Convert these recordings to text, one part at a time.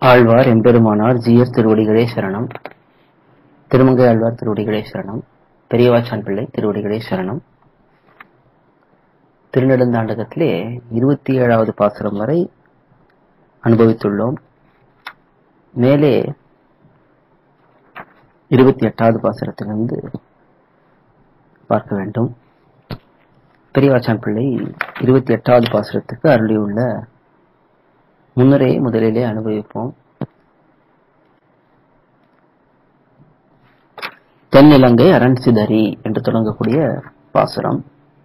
ஆழ்வார் எம்பெருமானார் ஜீயர் திருவடிகளே சரணம் திருமங்கை ஆழ்வார் திருவடிகளே சரணம் பெரியவாச்சான் பிள்ளை திருவடிகளே சரணம் திருநெடுந்தாண்டகத்திலே இருபத்தி ஏழாவது பாசுரம் வரை அனுபவித்துள்ளோம் மேலே இருபத்தி எட்டாவது பாசுரத்திலிருந்து பார்க்க வேண்டும் பெரியவாச்சான் பிள்ளை இருபத்தி எட்டாவது பாசுரத்துக்கு அருளியுள்ள முன்னரே முதலிலே அனுபவிப்போம் தென்னிலங்கை அரண் சிதறி என்று தொடங்கக்கூடிய பாசுரம்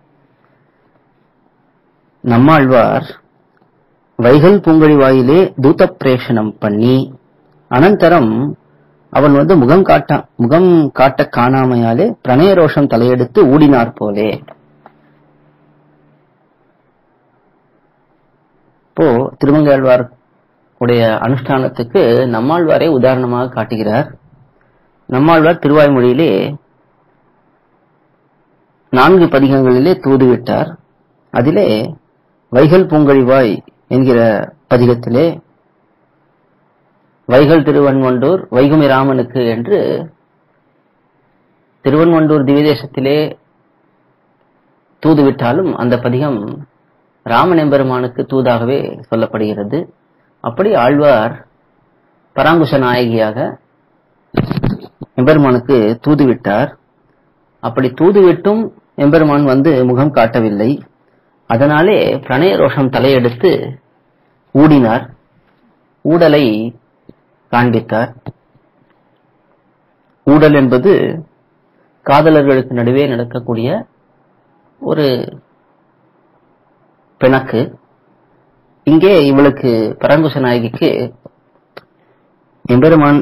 நம்மாழ்வார் வைகல் பூங்கழி வாயிலே தூத பிரேஷனம் பண்ணி அனந்தரம் அவன் வந்து முகம் காட்ட முகம் காட்ட காணாமையாலே பிரணய ரோஷம் தலையெடுத்து ஊடினார் போலே இப்போ திருமங்கையாழ்வார் உடைய அனுஷ்டானத்துக்கு நம்மாழ்வாரை உதாரணமாக காட்டுகிறார் நம்மாழ்வார் திருவாய்மொழியிலே நான்கு பதிகங்களிலே தூதுவிட்டார் அதிலே வைகல் பூங்கழிவாய் என்கிற பதிகத்திலே வைகல் திருவன்வண்டூர் வைகுமி ராமனுக்கு என்று திருவன்வண்டூர் திவ்யதேசத்திலே தூதுவிட்டாலும் அந்த பதிகம் ராமன் எம்பெருமானுக்கு தூதாகவே சொல்லப்படுகிறது அப்படி ஆழ்வார் பராங்குஷ நாயகியாக எம்பெருமானுக்கு தூதுவிட்டார் அப்படி தூதுவிட்டும் எம்பெருமான் வந்து முகம் காட்டவில்லை அதனாலே பிரணய ரோஷம் தலையெடுத்து ஊடினார் ஊடலை காண்பித்தார் ஊடல் என்பது காதலர்களுக்கு நடுவே நடக்கக்கூடிய ஒரு பிணக்கு இங்கே இவளுக்கு பரங்குஷ நாயகிக்கு எம்பெருமான்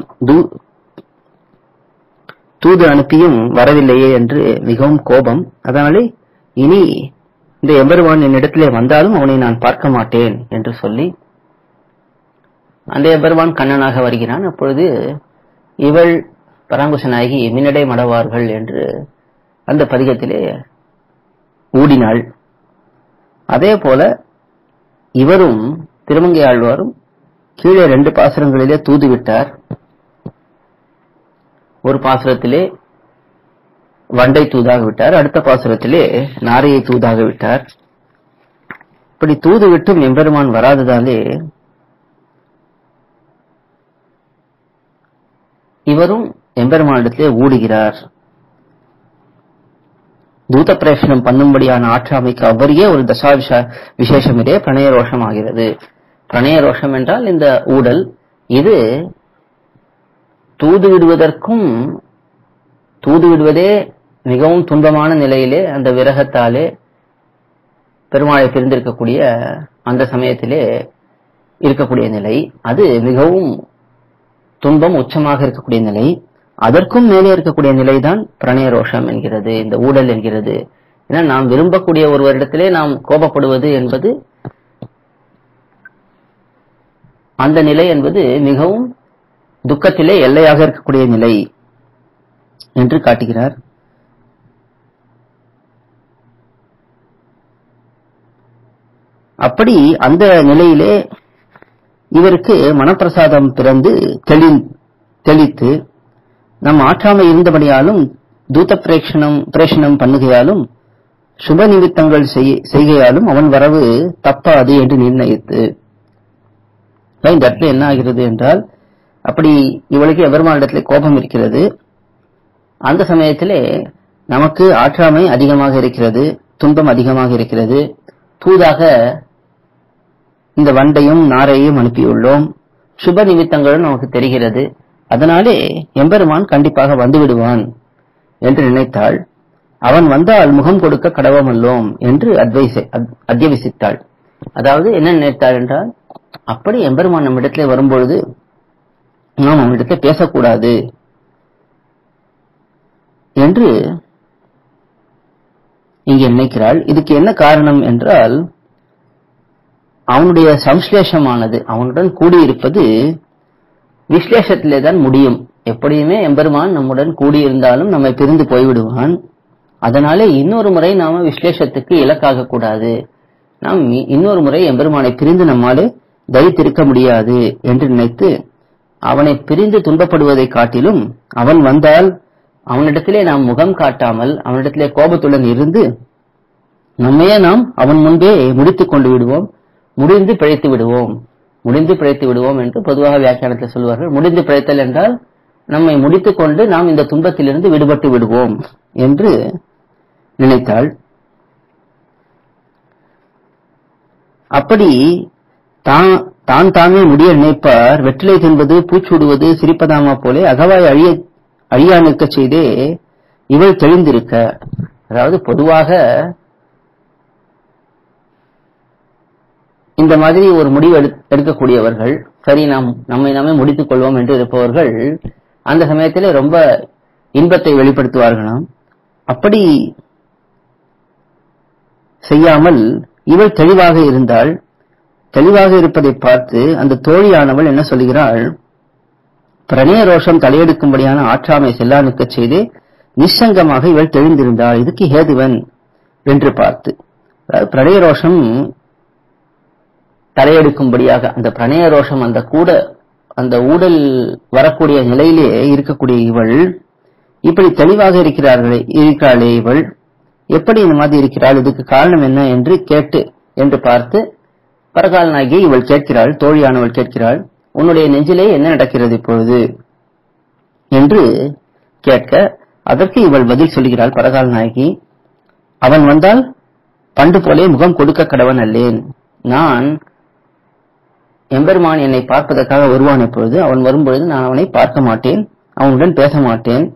தூது அனுப்பியும் வரவில்லையே என்று மிகவும் கோபம் அதனாலே இனி இந்த எம்பெருமான் என்னிடத்திலே வந்தாலும் அவனை நான் பார்க்க மாட்டேன் என்று சொல்லி அந்த எம்பெருமான் கண்ணனாக வருகிறான் அப்பொழுது இவள் பராங்குஷ நாயகி மின்னடை மடவார்கள் என்று அந்த பதிகத்திலே ஊடினாள் அதே போல இவரும் திருமங்கை ஆழ்வாரும் கீழே ரெண்டு பாசுரங்களிலே தூதுவிட்டார் ஒரு பாசுரத்திலே வண்டை தூதாக விட்டார் அடுத்த பாசுரத்திலே நாரையை தூதாக விட்டார் இப்படி தூது விட்டும் எம்பெருமான் வராததாலே இவரும் எம்பெருமானிடத்திலே ஊடுகிறார் தூத பிரேஷனம் பண்ணும்படியான ஆற்றாமைக்கு அவரையே ஒரு தசா விசேஷமிலே பிரணய ரோஷம் ஆகிறது பிரணய ரோஷம் என்றால் இந்த ஊடல் இது தூது விடுவதற்கும் தூது விடுவதே மிகவும் துன்பமான நிலையிலே அந்த விரகத்தாலே பெருமாளை பிரிந்திருக்கக்கூடிய அந்த சமயத்திலே இருக்கக்கூடிய நிலை அது மிகவும் துன்பம் உச்சமாக இருக்கக்கூடிய நிலை அதற்கும் மேலே இருக்கக்கூடிய நிலைதான் பிரணய ரோஷம் என்கிறது இந்த ஊழல் என்கிறது ஏன்னா நாம் விரும்பக்கூடிய ஒருவரிடத்திலே நாம் கோபப்படுவது என்பது அந்த நிலை என்பது மிகவும் துக்கத்திலே எல்லையாக இருக்கக்கூடிய நிலை என்று காட்டுகிறார் அப்படி அந்த நிலையிலே இவருக்கு மனப்பிரசாதம் பிறந்து தெளி தெளித்து நம் ஆற்றாமை இருந்தபடியாலும் தூத பிரேஷனம் பிரேஷனம் பண்ணுகையாலும் சுப நிமித்தங்கள் செய்கையாலும் அவன் வரவு தப்பாது என்று நிர்ணயித்து இந்த இடத்துல என்ன ஆகிறது என்றால் அப்படி இவளுக்கு எபெருமானிடத்திலே கோபம் இருக்கிறது அந்த சமயத்திலே நமக்கு ஆற்றாமை அதிகமாக இருக்கிறது துன்பம் அதிகமாக இருக்கிறது தூதாக இந்த வண்டையும் நாரையும் அனுப்பியுள்ளோம் சுப நிமித்தங்களும் நமக்கு தெரிகிறது அதனாலே எம்பெருமான் கண்டிப்பாக வந்து விடுவான் என்று நினைத்தாள் அவன் வந்தால் முகம் கொடுக்க கடவமல்லோம் என்று அத்வைச அத்தியவசித்தாள் அதாவது என்ன நினைத்தாள் என்றால் அப்படி எம்பெருமான் நம்மிடத்திலே வரும்பொழுது நாம் அவனிடத்தில் பேசக்கூடாது என்று இங்கே நினைக்கிறாள் இதுக்கு என்ன காரணம் என்றால் அவனுடைய சம்ஸ்லேஷமானது அவனுடன் கூடியிருப்பது விஸ்லேஷத்திலே தான் முடியும் எப்படியுமே எம்பெருமான் நம்முடன் கூடியிருந்தாலும் நம்மை பிரிந்து போய்விடுவான் அதனாலே இன்னொரு முறை நாம விஸ்லேஷத்துக்கு இலக்காக கூடாது நாம் இன்னொரு முறை எம்பெருமானை பிரிந்து நம்மாலே தரித்திருக்க முடியாது என்று நினைத்து அவனை பிரிந்து துன்பப்படுவதை காட்டிலும் அவன் வந்தால் அவனிடத்திலே நாம் முகம் காட்டாமல் அவனிடத்திலே கோபத்துடன் இருந்து நம்மையே நாம் அவன் முன்பே முடித்துக் கொண்டு விடுவோம் முடிந்து பிழைத்து விடுவோம் முடிந்து பிழைத்து விடுவோம் என்று பொதுவாக வியாக்கியானத்தில் சொல்வார்கள் முடிந்து பிழைத்தல் என்றால் நம்மை முடித்துக் கொண்டு நாம் இந்த துன்பத்திலிருந்து விடுபட்டு விடுவோம் என்று நினைத்தாள் அப்படி தான் தான் தாமே முடிய நினைப்பார் வெற்றிலை தின்பது பூச்சூடுவது சிரிப்பதாமா போலே அகவாய் அழிய அழியா நிற்கச் செய்தே இவள் தெளிந்திருக்க அதாவது பொதுவாக இந்த மாதிரி ஒரு முடிவு எடு- எடுக்கக்கூடியவர்கள் சரி நாம் நம்மை நாமே முடித்துக் கொள்வோம் என்று இருப்பவர்கள் அந்த சமயத்திலே ரொம்ப இன்பத்தை வெளிப்படுத்துவார்களாம் அப்படி செய்யாமல் இவள் தெளிவாக இருந்தால் தெளிவாக இருப்பதை பார்த்து அந்த தோழியானவள் என்ன சொல்கிறாள் பிரணய ரோஷம் தலையெடுக்கும்படியான ஆற்றாமை செல்லானுக்கச் செய்து நிச்சங்கமாக இவள் தெளிந்திருந்தாள் இதுக்கு ஹேதுவன் என்று பார்த்து அதாவது பிரணய ரோஷம் தலையெடுக்கும்படியாக அந்த பிரணய ரோஷம் அந்த கூட அந்த ஊடல் வரக்கூடிய நிலையிலே இருக்கக்கூடிய இவள் இப்படி தெளிவாக இருக்கிறார்களே இருக்கிறாளே இவள் எப்படி இந்த மாதிரி இருக்கிறாள் இதுக்கு காரணம் என்ன என்று கேட்டு என்று பார்த்து பரகாலனாகி இவள் கேட்கிறாள் தோழியானவள் கேட்கிறாள் உன்னுடைய நெஞ்சிலே என்ன நடக்கிறது இப்பொழுது என்று கேட்க அதற்கு இவள் பதில் சொல்லுகிறாள் பரகால் நாயகி அவன் வந்தால் பண்டு போலே முகம் கொடுக்க கடவன் அல்லேன் நான் எம்பெருமான் என்னை பார்ப்பதற்காக வருவான் எப்பொழுது அவன் வரும்பொழுது நான் அவனை பார்க்க மாட்டேன் அவனுடன் பேச மாட்டேன்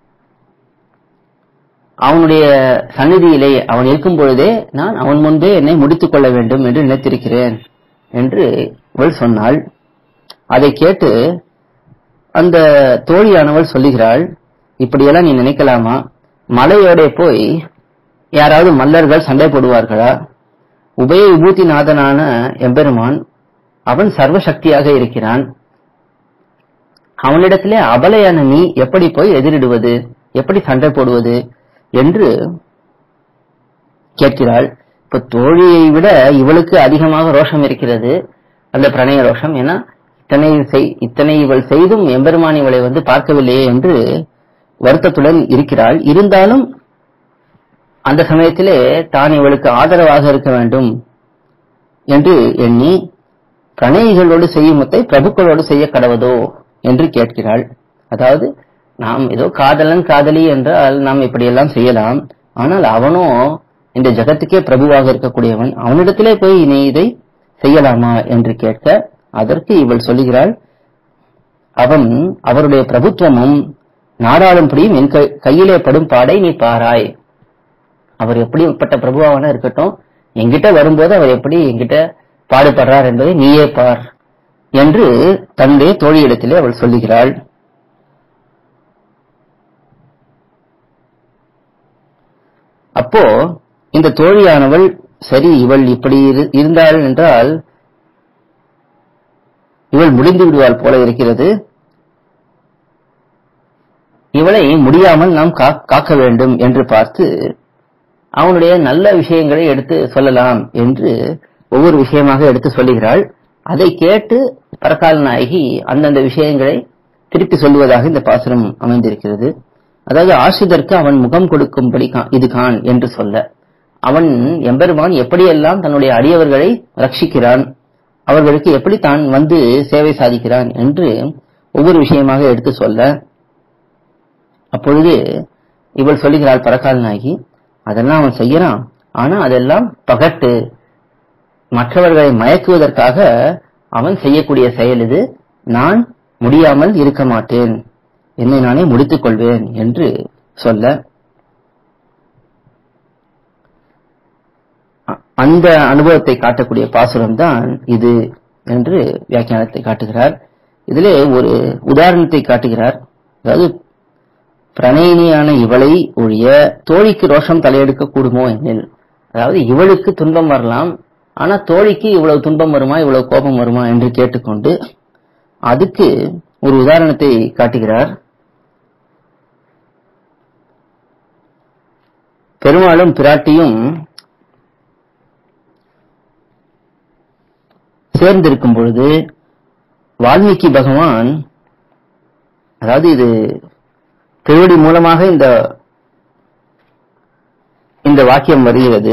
அவனுடைய சந்நிதியிலே அவன் இருக்கும் பொழுதே நான் அவன் முன்பே என்னை முடித்துக் கொள்ள வேண்டும் என்று நினைத்திருக்கிறேன் என்று இவள் சொன்னாள் அதை கேட்டு அந்த தோழியானவள் சொல்லுகிறாள் இப்படியெல்லாம் நீ நினைக்கலாமா மலையோட போய் யாராவது மல்லர்கள் சண்டை போடுவார்களா உபய விபூதிநாதனான எம்பெருமான் அவன் சர்வசக்தியாக இருக்கிறான் அவனிடத்திலே அபலையான நீ எப்படி போய் எதிரிடுவது எப்படி சண்டை போடுவது என்று கேட்கிறாள் இப்ப தோழியை விட இவளுக்கு அதிகமாக ரோஷம் இருக்கிறது அந்த பிரணய ரோஷம் ஏன்னா இத்தனை செய்- இத்தனை இவள் செய்தும் எம்பெருமான் இவளை வந்து பார்க்கவில்லையே என்று வருத்தத்துடன் இருக்கிறாள் இருந்தாலும் அந்த சமயத்திலே தான் இவளுக்கு ஆதரவாக இருக்க வேண்டும் என்று எண்ணி பிரணயிகளோடு செய்யும் முத்தை பிரபுக்களோடு செய்ய கடவதோ என்று கேட்கிறாள் அதாவது நாம் ஏதோ காதலன் காதலி என்றால் நாம் இப்படியெல்லாம் செய்யலாம் ஆனால் அவனோ இந்த ஜகத்துக்கே பிரபுவாக இருக்கக்கூடியவன் அவனிடத்திலே போய் நீ இதை செய்யலாமா என்று கேட்க அதற்கு இவள் சொல்லுகிறாள் அவன் அவருடைய பிரபுத்துவமும் நாடாளும்படியும் என் கை- கையிலே படும் பாடை நீ பாராய் அவர் எப்படிப்பட்ட பிரபுவான இருக்கட்டும் என்கிட்ட வரும்போது அவர் எப்படி என்கிட்ட பாடுபடுறார் என்பதை நீயே பார் என்று தன்னுடைய தோழியிடத்திலே அவள் சொல்லுகிறாள் அப்போ இந்த தோழியானவள் சரி இவள் இப்படி இரு- இருந்தாள் என்றால் இவள் முடிந்து விடுவாள் போல இருக்கிறது இவளை முடியாமல் நாம் கா- காக்க வேண்டும் என்று பார்த்து அவனுடைய நல்ல விஷயங்களை எடுத்து சொல்லலாம் என்று ஒவ்வொரு விஷயமாக எடுத்து சொல்லுகிறாள் அதை கேட்டு பரகால நாயகி அந்தந்த விஷயங்களை திருப்பி சொல்லுவதாக இந்த பாசுரம் அமைந்திருக்கிறது அதாவது ஆசிரியருக்கு அவன் முகம் கொடுக்கும்படி கா- இது கான் என்று சொல்ல அவன் எம்பெருமான் எப்படியெல்லாம் தன்னுடைய அடியவர்களை ரட்சிக்கிறான் அவர்களுக்கு எப்படி தான் வந்து சேவை சாதிக்கிறான் என்று ஒவ்வொரு விஷயமாக எடுத்து சொல்ல அப்பொழுது இவள் சொல்லுகிறாள் பரகால் நாயகி அதெல்லாம் அவன் செய்யறான் ஆனா அதெல்லாம் பகட்டு மற்றவர்களை மயக்குவதற்காக அவன் செய்யக்கூடிய செயல் இது நான் முடியாமல் இருக்க மாட்டேன் என்னை நானே முடித்துக் கொள்வேன் என்று சொல்ல அ- அந்த அனுபவத்தை காட்டக்கூடிய பாசுரம் தான் இது என்று வியாக்கியானத்தை காட்டுகிறார் இதிலே ஒரு உதாரணத்தை காட்டுகிறார் அதாவது பிரணயினியான இவளை ஒழிய தோழிக்கு ரோஷம் தலையெடுக்க கூடுமோ எனில் அதாவது இவளுக்கு துன்பம் வரலாம் ஆனா தோழிக்கு இவ்வளவு துன்பம் வருமா இவ்வளவு கோபம் வருமா என்று கேட்டுக்கொண்டு அதுக்கு ஒரு உதாரணத்தை காட்டுகிறார் பெருமாளும் பிராட்டியும் சேர்ந்திருக்கும் பொழுது வால்மீகி பகவான் அதாவது இது திருவடி மூலமாக இந்த இந்த வாக்கியம் வருகிறது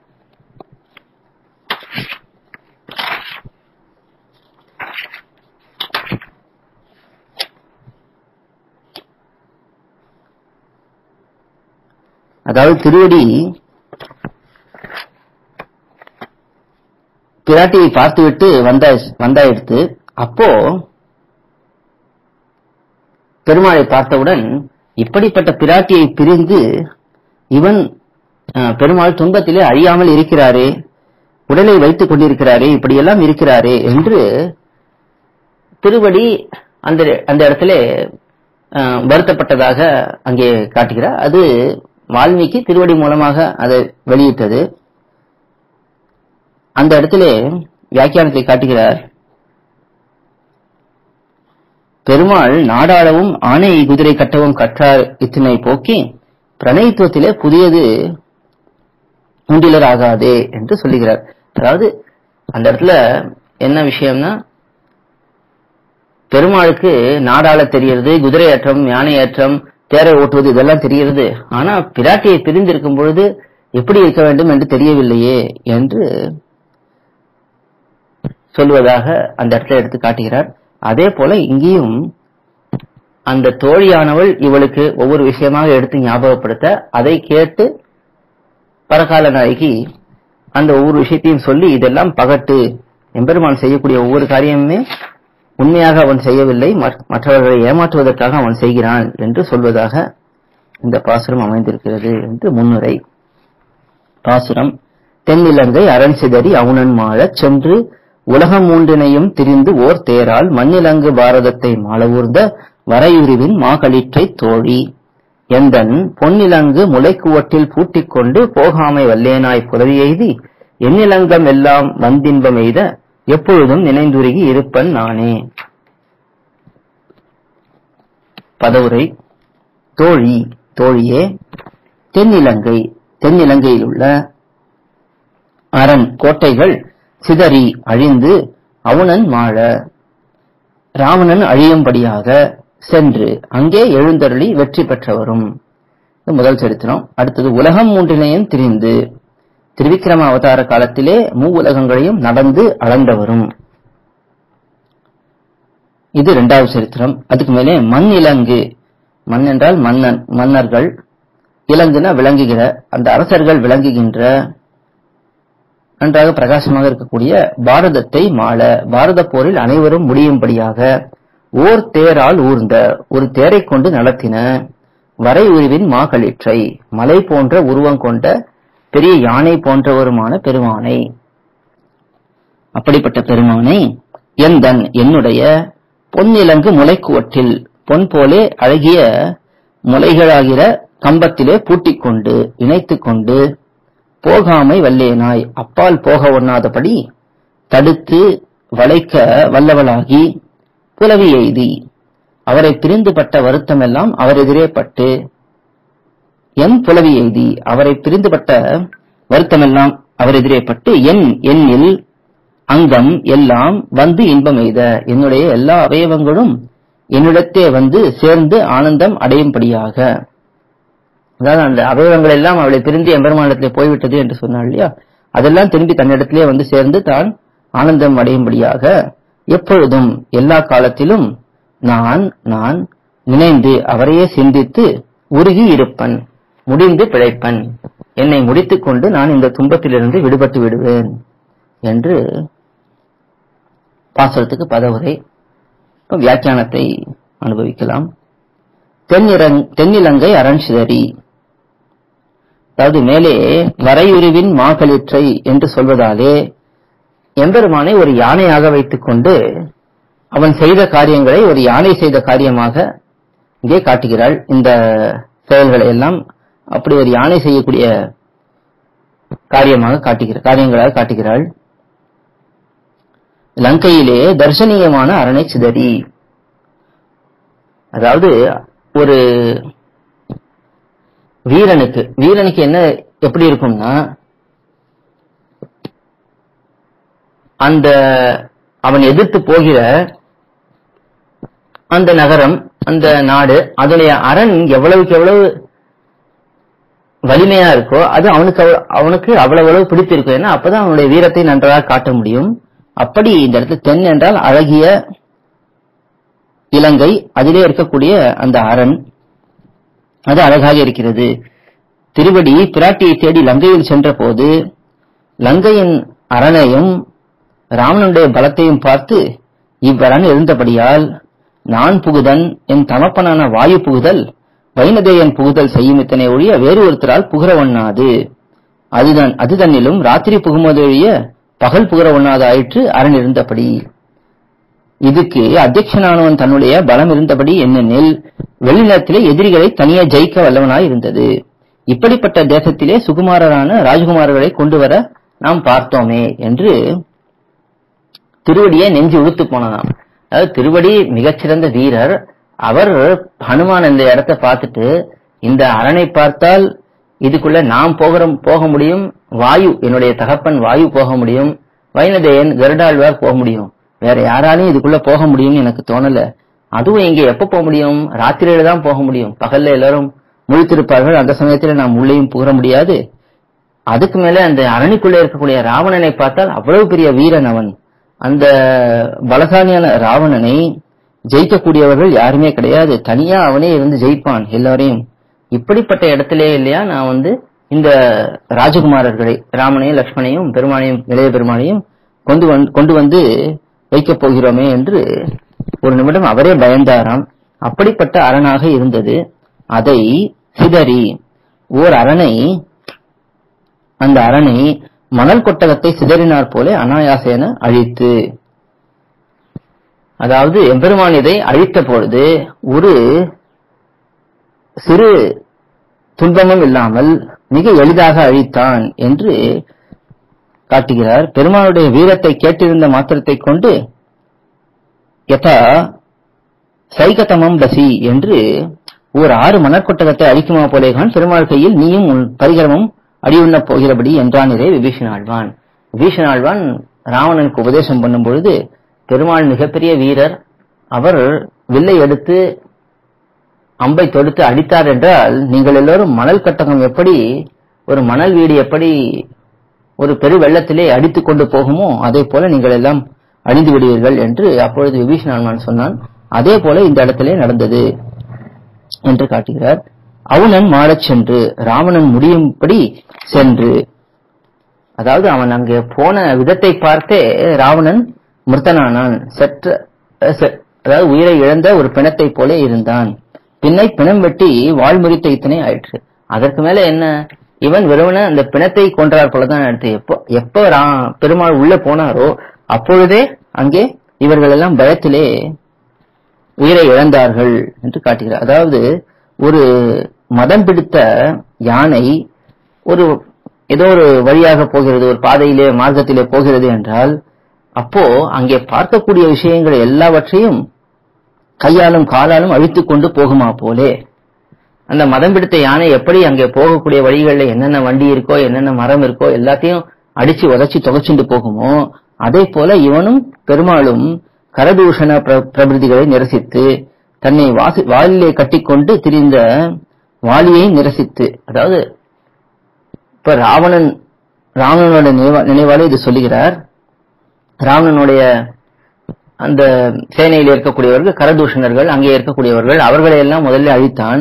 அதாவது திருவடி பிராட்டியை பார்த்துவிட்டு வந்தா வந்தாயிடுத்து அப்போ பெருமாளை பார்த்தவுடன் இப்படிப்பட்ட பிராட்டியை பிரிந்து இவன் அஹ், பெருமாள் துன்பத்திலே அழியாமல் இருக்கிறாரே உடலை வைத்துக் கொண்டிருக்கிறாரே இப்படியெல்லாம் இருக்கிறாரே என்று திருவடி அந்த அந்த இடத்துல அஹ், வருத்தப்பட்டதாக அங்கே காட்டுகிறார் அது வால்மீகி திருவடி மூலமாக அதை வெளியிட்டது அந்த இடத்துல வியாக்கியானத்தை காட்டுகிறார் பெருமாள் நாடாளவும் ஆணை குதிரை கட்டவும் கற்றார் இத்தனை போக்கி பிரணயத்துவத்திலே புதியது உண்டிலர் ஆகாதே என்று சொல்லுகிறார் அதாவது அந்த இடத்துல என்ன விஷயம்னா பெருமாளுக்கு நாடாள தெரியறது குதிரை ஏற்றம் யானை ஏற்றம் தேரை ஓட்டுவது இதெல்லாம் தெரிகிறது ஆனா பிராட்டியை பிரிந்திருக்கும் பொழுது எப்படி இருக்க வேண்டும் என்று தெரியவில்லையே என்று சொல்வதாக அந்த இடத்துல எடுத்து காட்டுகிறார் அதே போல இங்கேயும் அந்த தோழியானவள் இவளுக்கு ஒவ்வொரு விஷயமாக எடுத்து ஞாபகப்படுத்த அதை கேட்டு பரகால நாயகி அந்த ஒவ்வொரு விஷயத்தையும் சொல்லி இதெல்லாம் பகட்டு எம்பெருமான் செய்யக்கூடிய ஒவ்வொரு காரியமுமே உண்மையாக அவன் செய்யவில்லை மற்- மற்றவர்களை ஏமாற்றுவதற்காக அவன் செய்கிறான் என்று சொல்வதாக இந்த பாசுரம் அமைந்திருக்கிறது என்று முன்னுரை பாசுரம் தென்னிலங்கை அரண் சிதறி அவுணன் மாழச் சென்று உலகம் மூன்றினையும் திரிந்து ஓர் தேரால் மண்ணிலங்கு பாரதத்தை மாளவூர்ந்த வரையுருவின் மாகளிற்றைத் தோழி எந்தன் பொன்னிலங்கு முளைக்குவட்டில் பூட்டிக் கொண்டு போகாமை வல்லேனாய் புலவி எய்தி எண்ணிலங்கம் எல்லாம் வந்தின்பம் எய்த எப்பொழுதும் நினைந்துருகி இருப்பன் நானே பதவுரை தோழி தோழியே தென்னிலங்கை தென்னிலங்கையில் உள்ள அரண் கோட்டைகள் சிதறி அழிந்து அவுணன் மாழ ராவணன் அழியும்படியாக சென்று அங்கே எழுந்தருளி வெற்றி பெற்றவரும் இது முதல் சரித்திரம் அடுத்தது உலகம் மூன்றினையும் திரிந்து திருவிக்கிரம அவதார காலத்திலே மூ உலகங்களையும் நடந்து அளந்தவரும் இது இரண்டாவது சரித்திரம் அதுக்கு மேலே மண் இலங்கு மண் என்றால் மன்னன் மன்னர்கள் இலங்குனா விளங்குகிற அந்த அரசர்கள் விளங்குகின்ற நன்றாக பிரகாசமாக இருக்கக்கூடிய பாரதத்தை மாள பாரத போரில் அனைவரும் முடியும்படியாக ஓர் தேரால் ஊர்ந்த ஒரு தேரை கொண்டு நடத்தின வரை உருவின் மாகளிற்றை மலை போன்ற உருவம் கொண்ட பெரிய யானை போன்றவருமான பெருமானை அப்படிப்பட்ட பெருமானை எந்தன் என்னுடைய பொன்னிலங்கு முளைக்குவட்டில் பொன் போலே அழகிய முளைகளாகிற கம்பத்திலே பூட்டிக் கொண்டு இணைத்துக் கொண்டு போகாமை வல்லேனாய் அப்பால் போக ஒண்ணாதபடி தடுத்து வளைக்க வல்லவளாகி புலவி எய்தி அவரை பிரிந்துபட்ட வருத்தமெல்லாம் அவர் எதிரே பட்டு என் புலவி எய்தி அவரை பிரிந்துபட்ட வருத்தமெல்லாம் அவர் எதிரே பட்டு என் எண்ணில் அங்கம் எல்லாம் வந்து இன்பம் எய்த என்னுடைய எல்லா அவயவங்களும் என்னிடத்தே வந்து சேர்ந்து ஆனந்தம் அடையும்படியாக அதாவது அந்த அவயவங்கள் எல்லாம் அவளை பிரிந்து எம்பெருமானிடத்திலே போய்விட்டது என்று சொன்னாள் இல்லையா அதெல்லாம் திரும்பி தன்னிடத்திலே வந்து சேர்ந்து தான் ஆனந்தம் அடையும்படியாக எப்பொழுதும் எல்லா காலத்திலும் நான் நான் நினைந்து அவரையே சிந்தித்து உருகி இருப்பன் முடிந்து பிழைப்பன் என்னை முடித்துக் கொண்டு நான் இந்த துன்பத்திலிருந்து விடுபட்டு விடுவேன் என்று பாசுரத்துக்கு பதவுரை இப்ப வியாக்கியானத்தை அனுபவிக்கலாம் தென்னிரங் தென்னிலங்கை அரண் சிதறி அதாவது மேலே வரையுருவின் மாகளிற்றை என்று சொல்வதாலே எம்பெருமானை ஒரு யானையாக வைத்துக் கொண்டு அவன் செய்த காரியங்களை ஒரு யானை செய்த காரியமாக இங்கே காட்டுகிறாள் இந்த செயல்களை எல்லாம் அப்படி ஒரு யானை செய்யக்கூடிய காரியமாக காட்டுகிற காரியங்களாக காட்டுகிறாள் லங்கையிலே தர்சனீயமான அரணை சிதறி அதாவது ஒரு வீரனுக்கு வீரனுக்கு என்ன எப்படி இருக்கும்னா அந்த அவன் எதிர்த்து போகிற அந்த நகரம் அந்த நாடு அதனுடைய அரண் எவ்வளவுக்கு எவ்வளவு வலிமையா இருக்கோ அது அவனுக்கு அவ்வளவு- அவனுக்கு அவ்வளவு அளவு பிடித்திருக்கும் ஏன்னா அப்பதான் அவனுடைய வீரத்தை நன்றாக காட்ட முடியும் அப்படி இந்த இடத்துல தென் என்றால் அழகிய இலங்கை அதிலே இருக்கக்கூடிய அந்த அரண் அது அழகாக இருக்கிறது திருவடி பிராட்டியை தேடி லங்கையில் சென்றபோது லங்கையின் அரணையும் ராவணனுடைய பலத்தையும் பார்த்து இவ்வரண் இருந்தபடியால் நான் புகுதன் என் தமப்பனான வாயு புகுதல் வைனதேயன் புகுதல் செய்யும் இத்தனை ஒழிய வேறு ஒருத்தரால் புகர ஒண்ணாது அதுதான் அது தன்னிலும் ராத்திரி புகுமதொழிய பகல் புகர ஒண்ணாது ஆயிற்று அரண் இருந்தபடி இதுக்கு அத்தியட்சனானவன் தன்னுடைய பலம் இருந்தபடி என்னெனில் வெளிநிலத்திலே எதிரிகளை தனியே ஜெயிக்க வல்லவனாய் இருந்தது இப்படிப்பட்ட தேசத்திலே சுகுமாரரான ராஜகுமாரர்களை கொண்டு வர நாம் பார்த்தோமே என்று திருவடியை நெஞ்சு உடுத்து போனதாம் அதாவது திருவடி மிகச்சிறந்த வீரர் அவர் ஹனுமான் இந்த இடத்தை பார்த்துட்டு இந்த அரணை பார்த்தால் இதுக்குள்ள நாம் போகிற போக முடியும் வாயு என்னுடைய தகப்பன் வாயு போக முடியும் வைனதேயன் கருடாழ்வார் போக முடியும் வேற யாராலையும் இதுக்குள்ள போக முடியும்னு எனக்கு தோணல அதுவும் இங்க எப்ப போக முடியும் ராத்திரியில தான் போக முடியும் பகல்ல எல்லாரும் முழித்திருப்பார்கள் அந்த சமயத்துல நாம் உள்ளேயும் புகர முடியாது அதுக்கு மேல அந்த அரணிக்குள்ள இருக்கக்கூடிய ராவணனை பார்த்தால் அவ்வளவு பெரிய வீரன் அவன் அந்த பலசாலியான ராவணனை ஜெயிக்கக்கூடியவர்கள் யாருமே கிடையாது தனியா அவனே இருந்து ஜெயிப்பான் எல்லாரையும் இப்படிப்பட்ட இடத்திலே இல்லையா நான் வந்து இந்த ராஜகுமாரர்களை ராமனையும் லக்ஷ்மணையும் பெருமானையும் இளைய பெருமானையும் கொண்டு வந்து கொண்டு வந்து வைக்கப் போகிறோமே என்று ஒரு நிமிடம் அவரே பயந்தாராம் அப்படிப்பட்ட அரணாக இருந்தது அதை சிதறி ஓர் அரணை அந்த அரணை மணல் கொட்டகத்தை சிதறினார் போல அனாயாசேன அழித்து அதாவது எம்பெருமான் இதை அழித்த பொழுது ஒரு சிறு துன்பமும் இல்லாமல் மிக எளிதாக அழித்தான் என்று காட்டுகிறார் பெருமானுடைய வீரத்தை கேட்டிருந்த மாத்திரத்தை கொண்டு யதா சைகதமம் பசி என்று ஓர் ஆறு மணற்கொட்டகத்தை அழிக்குமா போலேகான் பெருமாள் கையில் நீயும் உன் பரிகரமும் அடியுண்ணப் போகிறபடி என்றான் இதை விபீஷணாழ்வான் விபீஷணாழ்வான் ராவணனுக்கு உபதேசம் பண்ணும் பொழுது பெருமாள் மிகப்பெரிய வீரர் அவர் வில்லை எடுத்து அம்பை தொடுத்து அடித்தார் என்றால் நீங்கள் எல்லோரும் மணல் கட்டகம் எப்படி ஒரு மணல் வீடு எப்படி ஒரு பெரு வெள்ளத்திலே அடித்துக் கொண்டு போகுமோ அதே போல நீங்கள் எல்லாம் அழிந்து விடுவீர்கள் என்று அப்பொழுது விபீஷணாழ்வான் சொன்னான் அதே போல இந்த இடத்திலே நடந்தது என்று காட்டுகிறார் அவுணன் மாறச் சென்று ராவணன் முடியும்படி சென்று அதாவது அவன் அங்கே போன விதத்தை பார்த்தே ராவணன் மிருத்தனானான் சற்று செ- அதாவது உயிரை இழந்த ஒரு பிணத்தை போல இருந்தான் பின்னை பிணம் வெட்டி வாழ் முறித்த இத்தனை ஆயிற்று அதற்கு மேல என்ன இவன் வெறுமனே அந்த பிணத்தை கொன்றார் போலதான் எடுத்து எப்போ எப்போ ரா- பெருமாள் உள்ள போனாரோ அப்பொழுதே அங்கே இவர்கள் எல்லாம் பயத்திலே உயிரை இழந்தார்கள் என்று காட்டுகிறார் அதாவது ஒரு மதம் பிடித்த யானை ஒரு ஏதோ ஒரு வழியாக போகிறது ஒரு பாதையிலே மார்க்கத்திலே போகிறது என்றால் அப்போ அங்கே பார்க்கக்கூடிய விஷயங்கள் எல்லாவற்றையும் கையாலும் காலாலும் அழித்துக் கொண்டு போகுமா போலே அந்த மதம் பிடித்த யானை எப்படி அங்கே போகக்கூடிய வழிகளில் என்னென்ன வண்டி இருக்கோ என்னென்ன மரம் இருக்கோ எல்லாத்தையும் அடிச்சு உதச்சி தொகைச்சுண்டு போகுமோ அதே போல இவனும் பெருமாளும் கரதூஷண பிர- பிரபிருதிகளை நிரசித்து தன்னை வாசி வாலிலே கட்டிக்கொண்டு திரிந்த வாலியை நிரசித்து அதாவது இப்ப ராவணன் ராவணனோட நினைவா- நினைவாலே இது சொல்லுகிறார் ராவணனுடைய அந்த சேனையில் இருக்கக்கூடியவர்கள் கரதூஷணர்கள் அங்கே இருக்கக்கூடியவர்கள் அவர்களை எல்லாம் முதல்ல அழித்தான்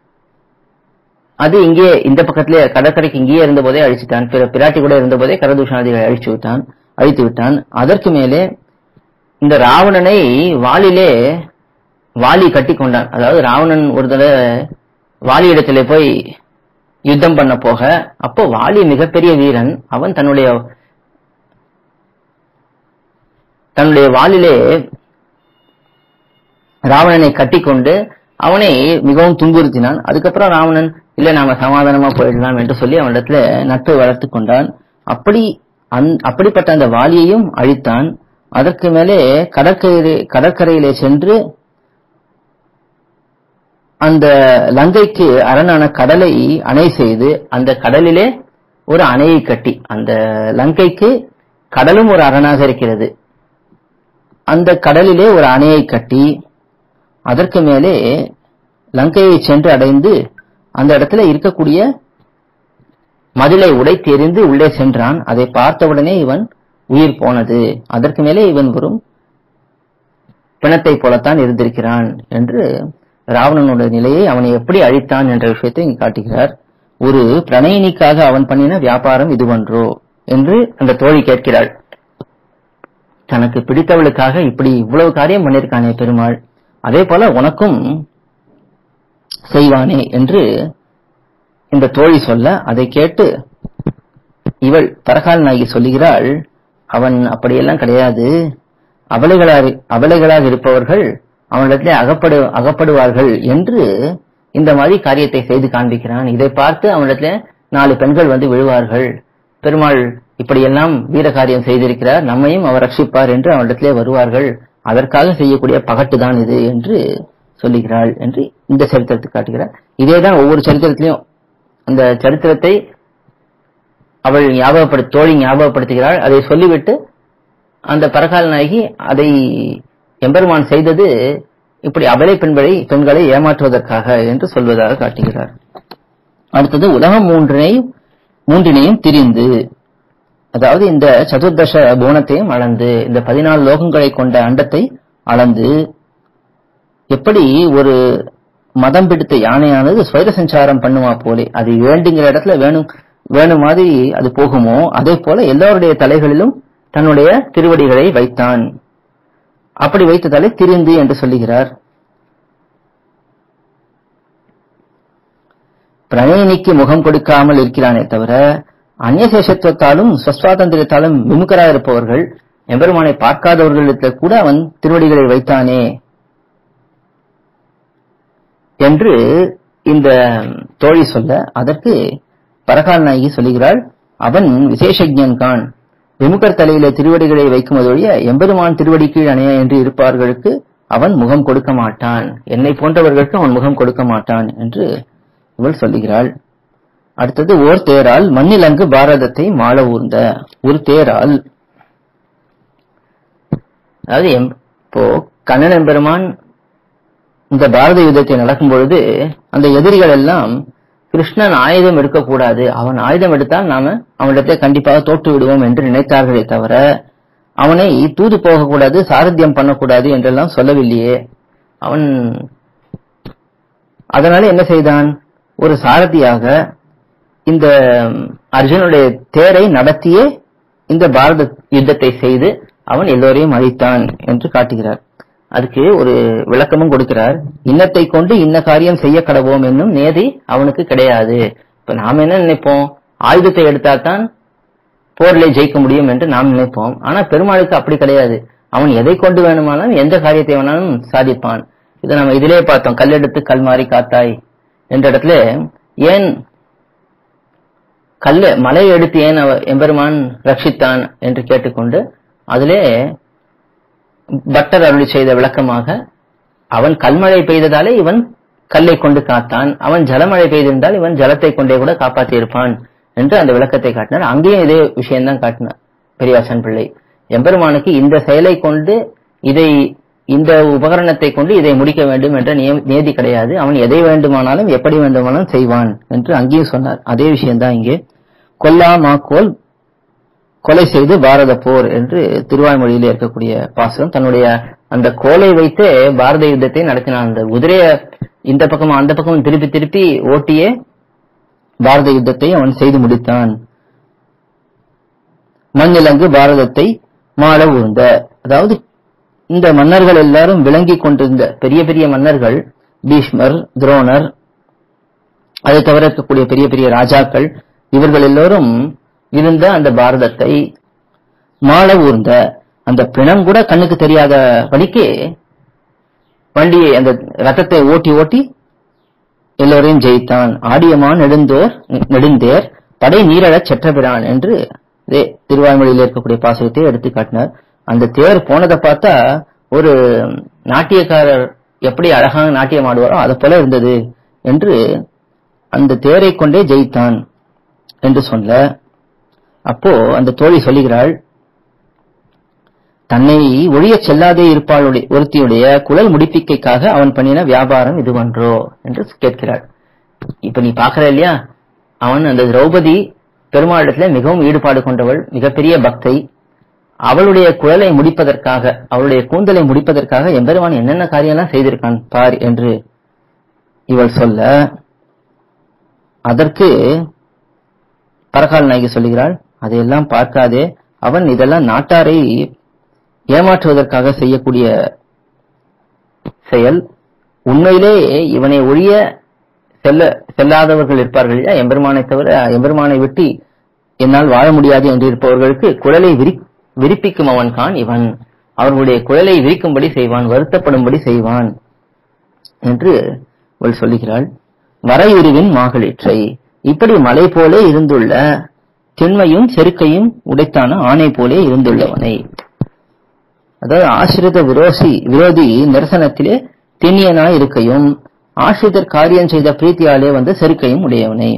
அது இங்கே இந்த பக்கத்திலே கடற்கரைக்கு இங்கேயே இருந்த போதே அழிச்சிட்டான் பிற- பிராட்டி கூட இருந்த போதே கரதூஷணாதிகளை அழிச்சு விட்டான் அழித்து விட்டான் அதற்கு மேலே இந்த ராவணனை வாளிலே வாலி கட்டி கொண்டான் அதாவது ராவணன் ஒரு தடவை வாலி இடத்திலே போய் யுத்தம் பண்ண போக அப்போ வாலி மிகப்பெரிய வீரன் அவன் தன்னுடைய தன்னுடைய வாளிலே ராவணனை கட்டிக்கொண்டு அவனை மிகவும் துன்புறுத்தினான் அதுக்கப்புறம் ராவணன் இல்ல நாம சமாதானமா போயிடலாம் என்று சொல்லி அவனிடத்துல நட்பை வளர்த்து கொண்டான் அப்படி அந் அப்படிப்பட்ட அந்த வாலியையும் அழித்தான் அதற்கு மேலே கடற்கரை கடற்கரையிலே சென்று அந்த லங்கைக்கு அரணான கடலை அணை செய்து அந்த கடலிலே ஒரு அணையை கட்டி அந்த லங்கைக்கு கடலும் ஒரு அரணாக இருக்கிறது அந்த கடலிலே ஒரு அணையை கட்டி அதற்கு மேலே லங்கையை சென்று அடைந்து அந்த இடத்துல இருக்கக்கூடிய மதிலை உடைத்து எறிந்து உள்ளே சென்றான் அதை பார்த்தவுடனே இவன் உயிர் போனது அதற்கு மேலே இவன் வெறும் பிணத்தை போலத்தான் இருந்திருக்கிறான் என்று ராவணனுடைய நிலையை அவனை எப்படி அழித்தான் என்ற விஷயத்தை இங்கு காட்டுகிறார் ஒரு பிரணயினிக்காக அவன் பண்ணின வியாபாரம் இதுவன்றோ என்று அந்த தோழி கேட்கிறாள் தனக்கு பிடித்தவளுக்காக இப்படி இவ்வளவு காரியம் பண்ணிருக்கானே பெருமாள் அதே போல உனக்கும் செய்வானே என்று இந்த தோழி சொல்ல அதை கேட்டு இவள் பரகால் நாயகி சொல்லுகிறாள் அவன் அப்படியெல்லாம் கிடையாது அபலைகளாக அபலைகளாக இருப்பவர்கள் அவனிடத்திலே அகப்படு அகப்படுவார்கள் என்று இந்த மாதிரி காரியத்தை செய்து காண்பிக்கிறான் இதை பார்த்து அவனிடத்திலே நாலு பெண்கள் வந்து விழுவார்கள் பெருமாள் இப்படியெல்லாம் வீர காரியம் செய்திருக்கிறார் நம்மையும் அவர் ரட்சிப்பார் என்று அவனிடத்திலே வருவார்கள் அதற்காக செய்யக்கூடிய பகட்டு தான் இது என்று சொல்லுகிறாள் என்று இந்த சரித்திரத்தை காட்டுகிறார் இதேதான் ஒவ்வொரு சரித்திரத்திலையும் அந்த சரித்திரத்தை அவள் ஞாபகப்படு தோழி ஞாபகப்படுத்துகிறாள் அதை சொல்லிவிட்டு அந்த பரகால நாயகி அதை எம்பெருமான் செய்தது இப்படி அபலை பெண்களை பெண்களை ஏமாற்றுவதற்காக என்று சொல்வதாக காட்டுகிறார் அடுத்தது உலகம் மூன்றினை மூன்றினையும் திரிந்து அதாவது இந்த சதுர்தச குணத்தையும் அளந்து இந்த பதினாலு லோகங்களை கொண்ட அண்டத்தை அளந்து எப்படி ஒரு மதம் பிடித்த யானையானது சுயர சஞ்சாரம் பண்ணுமா போலே அது வேண்டுங்கிற இடத்துல வேணும் வேணும் மாதிரி அது போகுமோ அதே போல எல்லோருடைய தலைகளிலும் தன்னுடைய திருவடிகளை வைத்தான் அப்படி வைத்ததாலே திரிந்து என்று சொல்லுகிறார் பிரணயினிக்கு முகம் கொடுக்காமல் இருக்கிறானே தவிர அந்நியசேஷத்துவத்தாலும் சுவாதந்திரத்தாலும் விமுகராக இருப்பவர்கள் எம்பெருமானை பார்க்காதவர்களிடத்தில் கூட அவன் திருவடிகளை வைத்தானே என்று இந்த தோழி சொல்ல அதற்கு பரகால் நாயகி சொல்லுகிறாள் அவன் விசேஷஜன் கான் விமுகர் தலையில திருவடிகளை வைக்குமதொழிய எம்பெருமான் திருவடி கீழ் அணைய என்று இருப்பார்களுக்கு அவன் முகம் கொடுக்க மாட்டான் என்னை போன்றவர்களுக்கு அவன் முகம் கொடுக்க மாட்டான் என்று இவள் சொல்லுகிறாள் அடுத்தது ஓர் தேரால் மண்ணிலங்கு பாரதத்தை மாள ஊர்ந்த ஒரு தேரால் அதாவது எம்- இப்போ கண்ணன் எம்பெருமான் இந்த பாரத யுத்தத்தை நடக்கும் பொழுது அந்த எதிரிகள் எல்லாம் கிருஷ்ணன் ஆயுதம் எடுக்கக்கூடாது அவன் ஆயுதம் எடுத்தால் நாம அவனிடத்தை கண்டிப்பாக தோற்று விடுவோம் என்று நினைத்தார்களே தவிர அவனை தூது போகக்கூடாது சாரத்தியம் பண்ணக்கூடாது என்றெல்லாம் சொல்லவில்லையே அவன் அதனால என்ன செய்தான் ஒரு சாரதியாக இந்த அர்ஜுனுடைய தேரை நடத்தியே இந்த பாரத யுத்தத்தை செய்து அவன் எல்லோரையும் அழித்தான் என்று காட்டுகிறார் அதுக்கு ஒரு விளக்கமும் கொடுக்கிறார் இன்னத்தை கொண்டு இன்ன காரியம் செய்ய கடவோம் என்னும் நேதி அவனுக்கு கிடையாது இப்ப நாம என்ன நினைப்போம் ஆயுதத்தை எடுத்தால்தான் போரிலே ஜெயிக்க முடியும் என்று நாம் நினைப்போம் ஆனா பெருமாளுக்கு அப்படி கிடையாது அவன் எதை கொண்டு வேணுமானாலும் எந்த காரியத்தை வேணாலும் சாதிப்பான் இதை நம்ம இதிலே பார்த்தோம் கல்லெடுத்து கல் மாறி காத்தாய் என்ற இடத்துல ஏன் கல்ல மலையை எடுத்து ஏன் அவ எம்பெருமான் ரட்சித்தான் என்று கேட்டுக்கொண்டு அதிலே பட்டர் அருளி செய்த விளக்கமாக அவன் கல்மழை பெய்ததாலே இவன் கல்லை கொண்டு காத்தான் அவன் ஜலமழை பெய்திருந்தால் இவன் ஜலத்தை கொண்டே கூட காப்பாற்றி இருப்பான் என்று அந்த விளக்கத்தை காட்டினார் அங்கேயும் இதே விஷயம்தான் காட்டினார் பெரியாசன் பிள்ளை எம்பெருமானுக்கு இந்த செயலை கொண்டு இதை இந்த உபகரணத்தை கொண்டு இதை முடிக்க வேண்டும் என்ற நியம்- நியதி கிடையாது அவன் எதை வேண்டுமானாலும் எப்படி வேண்டுமானாலும் செய்வான் என்று அங்கேயும் சொன்னார் அதே விஷயம்தான் இங்கே கொல்லா மாக்கோல் கொலை செய்து பாரத போர் என்று திருவாய்மொழியில் இருக்கக்கூடிய பாசனம் தன்னுடைய அந்த கோலை வைத்து பாரத யுத்தத்தை நடத்தினான் அந்த குதிரைய இந்த பக்கம் அந்த பக்கம் திருப்பி திருப்பி ஓட்டியே பாரத யுத்தத்தை அவன் செய்து முடித்தான் மண்ணிலங்கு பாரதத்தை மாள ஊர்ந்த அதாவது இந்த மன்னர்கள் எல்லாரும் விளங்கி கொண்டிருந்த பெரிய பெரிய மன்னர்கள் பீஷ்மர் துரோணர் அதை தவிர இருக்கக்கூடிய பெரிய பெரிய ராஜாக்கள் இவர்கள் எல்லோரும் இருந்த அந்த பாரதத்தை மாள ஊர்ந்த அந்த பிணம் கூட கண்ணுக்கு தெரியாத படிக்கு வண்டியை அந்த ரத்தத்தை ஓட்டி ஓட்டி எல்லோரையும் ஜெயித்தான் ஆடியமான் நெடுந்தோர் நெடுந்தேர் படை நீரழச் செற்றபிரான் என்று இதே திருவாய்மொழியில் இருக்கக்கூடிய பாசகத்தை எடுத்து காட்டினார் அந்த தேர் போனதை பார்த்தா ஒரு நாட்டியக்காரர் எப்படி அழகாக நாட்டியம் ஆடுவாரோ அதை போல இருந்தது என்று அந்த தேரை கொண்டே ஜெயித்தான் என்று சொல்ல அப்போ அந்த தோழி சொல்லுகிறாள் தன்னை ஒழியச் செல்லாதே இருப்பாளுடைய ஒருத்தியுடைய குழல் முடிப்பிக்கைக்காக அவன் பண்ணின வியாபாரம் இதுவன்றோ என்று கேட்கிறாள் இப்ப நீ பாக்குற இல்லையா அவன் அந்த திரௌபதி பெருமாளிடத்துல மிகவும் ஈடுபாடு கொண்டவள் மிகப்பெரிய பக்தை அவளுடைய குழலை முடிப்பதற்காக அவளுடைய கூந்தலை முடிப்பதற்காக எம்பெருமான் என்னென்ன காரியம்லாம் செய்திருக்கான் பார் என்று இவள் சொல்ல அதற்கு பரகால் நாயகி சொல்லுகிறாள் அதையெல்லாம் பார்க்காதே அவன் இதெல்லாம் நாட்டாரை ஏமாற்றுவதற்காக செய்யக்கூடிய செயல் உண்மையிலே இவனை ஒழிய செல்ல செல்லாதவர்கள் இருப்பார்கள் இல்லையா எம்பெருமானை தவிர எம்பெருமானை விட்டு என்னால் வாழ முடியாது என்று இருப்பவர்களுக்கு குழலை விரி விரிப்பிக்கும் அவன் கான் இவன் அவர்களுடைய குழலை விரிக்கும்படி செய்வான் வருத்தப்படும்படி செய்வான் என்று அவள் சொல்லுகிறாள் வரையுருவின் மாகளிற்றை இப்படி மலை போலே இருந்துள்ள திண்மையும் செருக்கையும் உடைத்தான ஆணை போலே இருந்துள்ளவனை அதாவது ஆசிரித விரோசி விரோதி நிரசனத்திலே திண்ணியனாய் இருக்கையும் ஆசிரியர் காரியம் செய்த பிரீத்தியாலே வந்து செருக்கையும் உடையவனை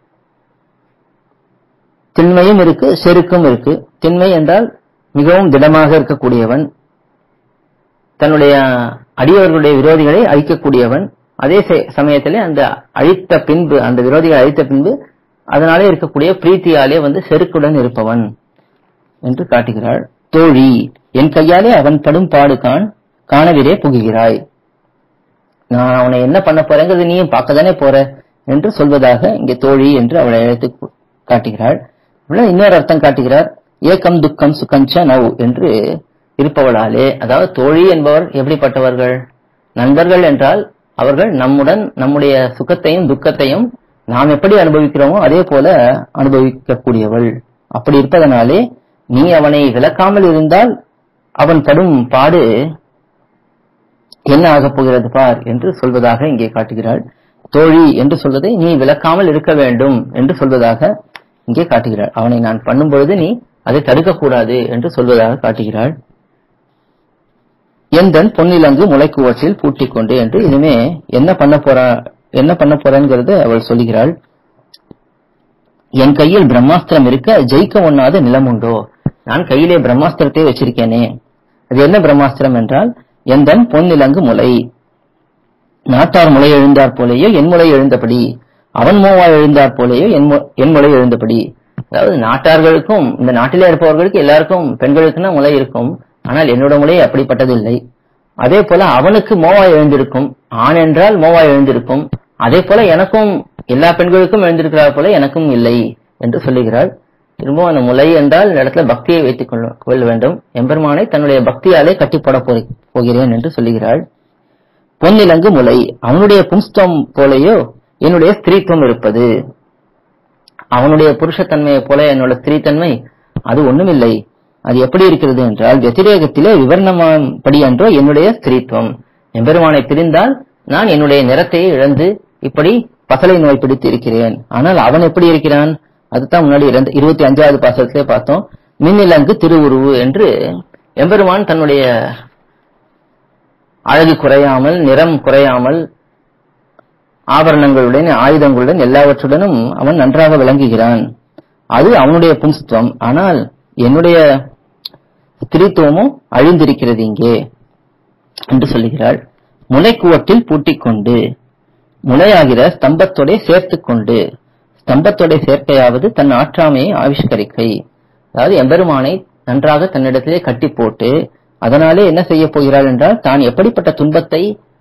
திண்மையும் இருக்கு செருக்கும் இருக்கு திண்மை என்றால் மிகவும் திடமாக இருக்கக்கூடியவன் தன்னுடைய அடியவர்களுடைய விரோதிகளை அழிக்கக்கூடியவன் அதே சே- சமயத்திலே அந்த அழித்த பின்பு அந்த விரோதிகளை அழித்த பின்பு அதனாலே இருக்கக்கூடிய பிரீத்தியாலே வந்து செருக்குடன் இருப்பவன் என்று காட்டுகிறாள் தோழி என் கையாலே அவன் படும் பாடு காண் காணவிலே புகுகிறாய் நான் அவனை என்ன பண்ண போறேங்கிறது நீயும் பார்க்கத்தானே போற என்று சொல்வதாக இங்கே தோழி என்று அவளை அழைத்து கு- காட்டுகிறாள் இவ்வளவு இன்னொரு அர்த்தம் காட்டுகிறார் ஏக்கம் துக்கம் சுகஞ்ச நவ் என்று இருப்பவளாலே அதாவது தோழி என்பவர் எப்படிப்பட்டவர்கள் நண்பர்கள் என்றால் அவர்கள் நம்முடன் நம்முடைய சுகத்தையும் துக்கத்தையும் நாம் எப்படி அனுபவிக்கிறோமோ அதே போல அனுபவிக்கக்கூடியவள் அப்படி இருப்பதனாலே நீ அவனை விளக்காமல் இருந்தால் அவன் படும் பாடு என்ன ஆகப் போகிறது பார் என்று சொல்வதாக இங்கே காட்டுகிறாள் தோழி என்று சொல்வதை நீ விளக்காமல் இருக்க வேண்டும் என்று சொல்வதாக இங்கே காட்டுகிறாள் அவனை நான் பண்ணும் பொழுது நீ அதை தடுக்கக்கூடாது என்று சொல்வதாக காட்டுகிறாள் எந்தன் பொன்னிலங்கு முளைக்குவற்றில் பூட்டிக் கொண்டு என்று இனிமே என்ன பண்ண போறா என்ன பண்ண போறேங்கிறத அவள் சொல்லுகிறாள் என் கையில் பிரம்மாஸ்திரம் இருக்க ஜெயிக்க ஒண்ணாத நிலம் உண்டோ நான் கையிலே பிரம்மாஸ்திரத்தை வச்சிருக்கேனே அது என்ன பிரம்மாஸ்திரம் என்றால் எந்தன் பொன்னிலங்கு முளை நாட்டார் முளை எழுந்தார் போலேயோ என் முளை எழுந்தபடி அவன் மோவாய் எழுந்தார் போலேயோ என் மு- என் முளை எழுந்தபடி அதாவது நாட்டார்களுக்கும் இந்த நாட்டிலே இருப்பவர்களுக்கு எல்லாருக்கும் பெண்களுக்குன்னா முளை இருக்கும் ஆனால் என்னோட முளை அப்படிப்பட்டதில்லை அதே போல அவனுக்கு மோவாய் எழுந்திருக்கும் ஆண் என்றால் மோவாய் எழுந்திருக்கும் அதே போல எனக்கும் எல்லா பெண்களுக்கும் எழுந்திருக்கிறார் போல எனக்கும் இல்லை என்று சொல்லுகிறாள் திரும்பவும் அந்த முலை என்றால் இந்த இடத்துல பக்தியை வைத்துக் கொள்ள கொள்ள வேண்டும் எம்பெருமானை தன்னுடைய பக்தியாலே கட்டி போட போ- போகிறேன் என்று சொல்லுகிறாள் பொன்னிலங்கு முலை அவனுடைய பும்ஸ்தம் போலேயோ என்னுடைய ஸ்திரீத்துவம் இருப்பது அவனுடைய புருஷத்தன்மையைப் போல என்னோட ஸ்திரீத்தன்மை அது ஒண்ணுமில்லை அது எப்படி இருக்கிறது என்றால் வெத்திரேகத்திலே விவரணமாபடி அன்றோ என்னுடைய ஸ்திரீத்துவம் எம்பெருமானை பிரிந்தால் நான் என்னுடைய நிறத்தையே இழந்து இப்படி பசலை நோய் பிடித்து இருக்கிறேன் ஆனால் அவன் எப்படி இருக்கிறான் அதுதான் முன்னாடி இரண்டு- இருபத்தி அஞ்சாவது பாசத்திலே பார்த்தோம் மின்னிலங்கு திருவுருவு என்று எம்பெருமான் தன்னுடைய அழகு குறையாமல் நிறம் குறையாமல் ஆபரணங்களுடன் ஆயுதங்களுடன் எல்லாவற்றுடனும் அவன் நன்றாக விளங்குகிறான் அது அவனுடைய பும்ஸ்துவம் ஆனால் என்னுடைய ஸ்திரீத்துவமும் அழிந்திருக்கிறது இங்கே என்று சொல்லுகிறாள் முளைக்குவட்டில் பூட்டிக் கொண்டு முளையாகிற ஸ்தம்பத்தோட சேர்த்துக் கொண்டு ஸ்தம்பத்தோட சேர்க்கையாவது தன் ஆற்றாமையை ஆவிஷ்கரிக்கை அதாவது எம்பெருமானை நன்றாக தன்னிடத்திலே கட்டி போட்டு அதனாலே என்ன செய்ய போகிறாள் என்றால் தான் எப்படிப்பட்ட துன்பத்தை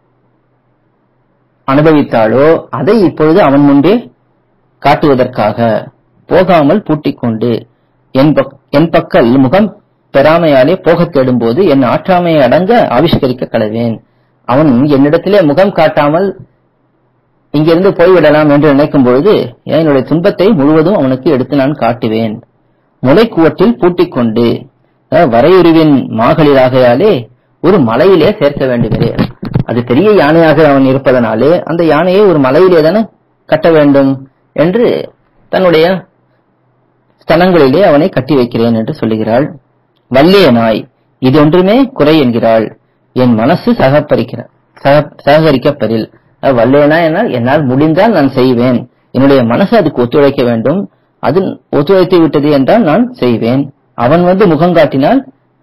அனுபவித்தாளோ அதை இப்பொழுது அவன் முன்பே காட்டுவதற்காக போகாமல் பூட்டிக் கொண்டு என் பக்- என் பக்கல் முகம் பெறாமையாலே போகத் தேடும்போது என் ஆற்றாமையை அடங்க ஆவிஷ்கரிக்க கடவேன் அவன் என்னிடத்திலே முகம் காட்டாமல் இங்கிருந்து போய்விடலாம் என்று நினைக்கும் பொழுது என்னுடைய துன்பத்தை முழுவதும் அவனுக்கு எடுத்து நான் காட்டுவேன் முளைக்குவட்டில் பூட்டிக் கொண்டு அதாவது வரையுருவின் மாகளிலாகையாலே ஒரு மலையிலே சேர்க்க வேண்டுகிறே அது பெரிய யானையாக அவன் இருப்பதனாலே அந்த யானையை ஒரு மலையிலே தானே கட்ட வேண்டும் என்று தன்னுடைய ஸ்தனங்களிலே அவனை கட்டி வைக்கிறேன் என்று சொல்லுகிறாள் வல்லிய நாய் இதொன்றுமே குறை என்கிறாள் என் மனசு சகப்பரிக்கிற சக- சககரிக்கப்பெறில் அது வல்லையனா என்னால் என்னால் முடிந்தால் நான் செய்வேன் என்னுடைய மனசு அதுக்கு ஒத்துழைக்க வேண்டும் அது ஒத்துழைத்து விட்டது என்றால் நான் செய்வேன் அவன் வந்து முகம் காட்டினால்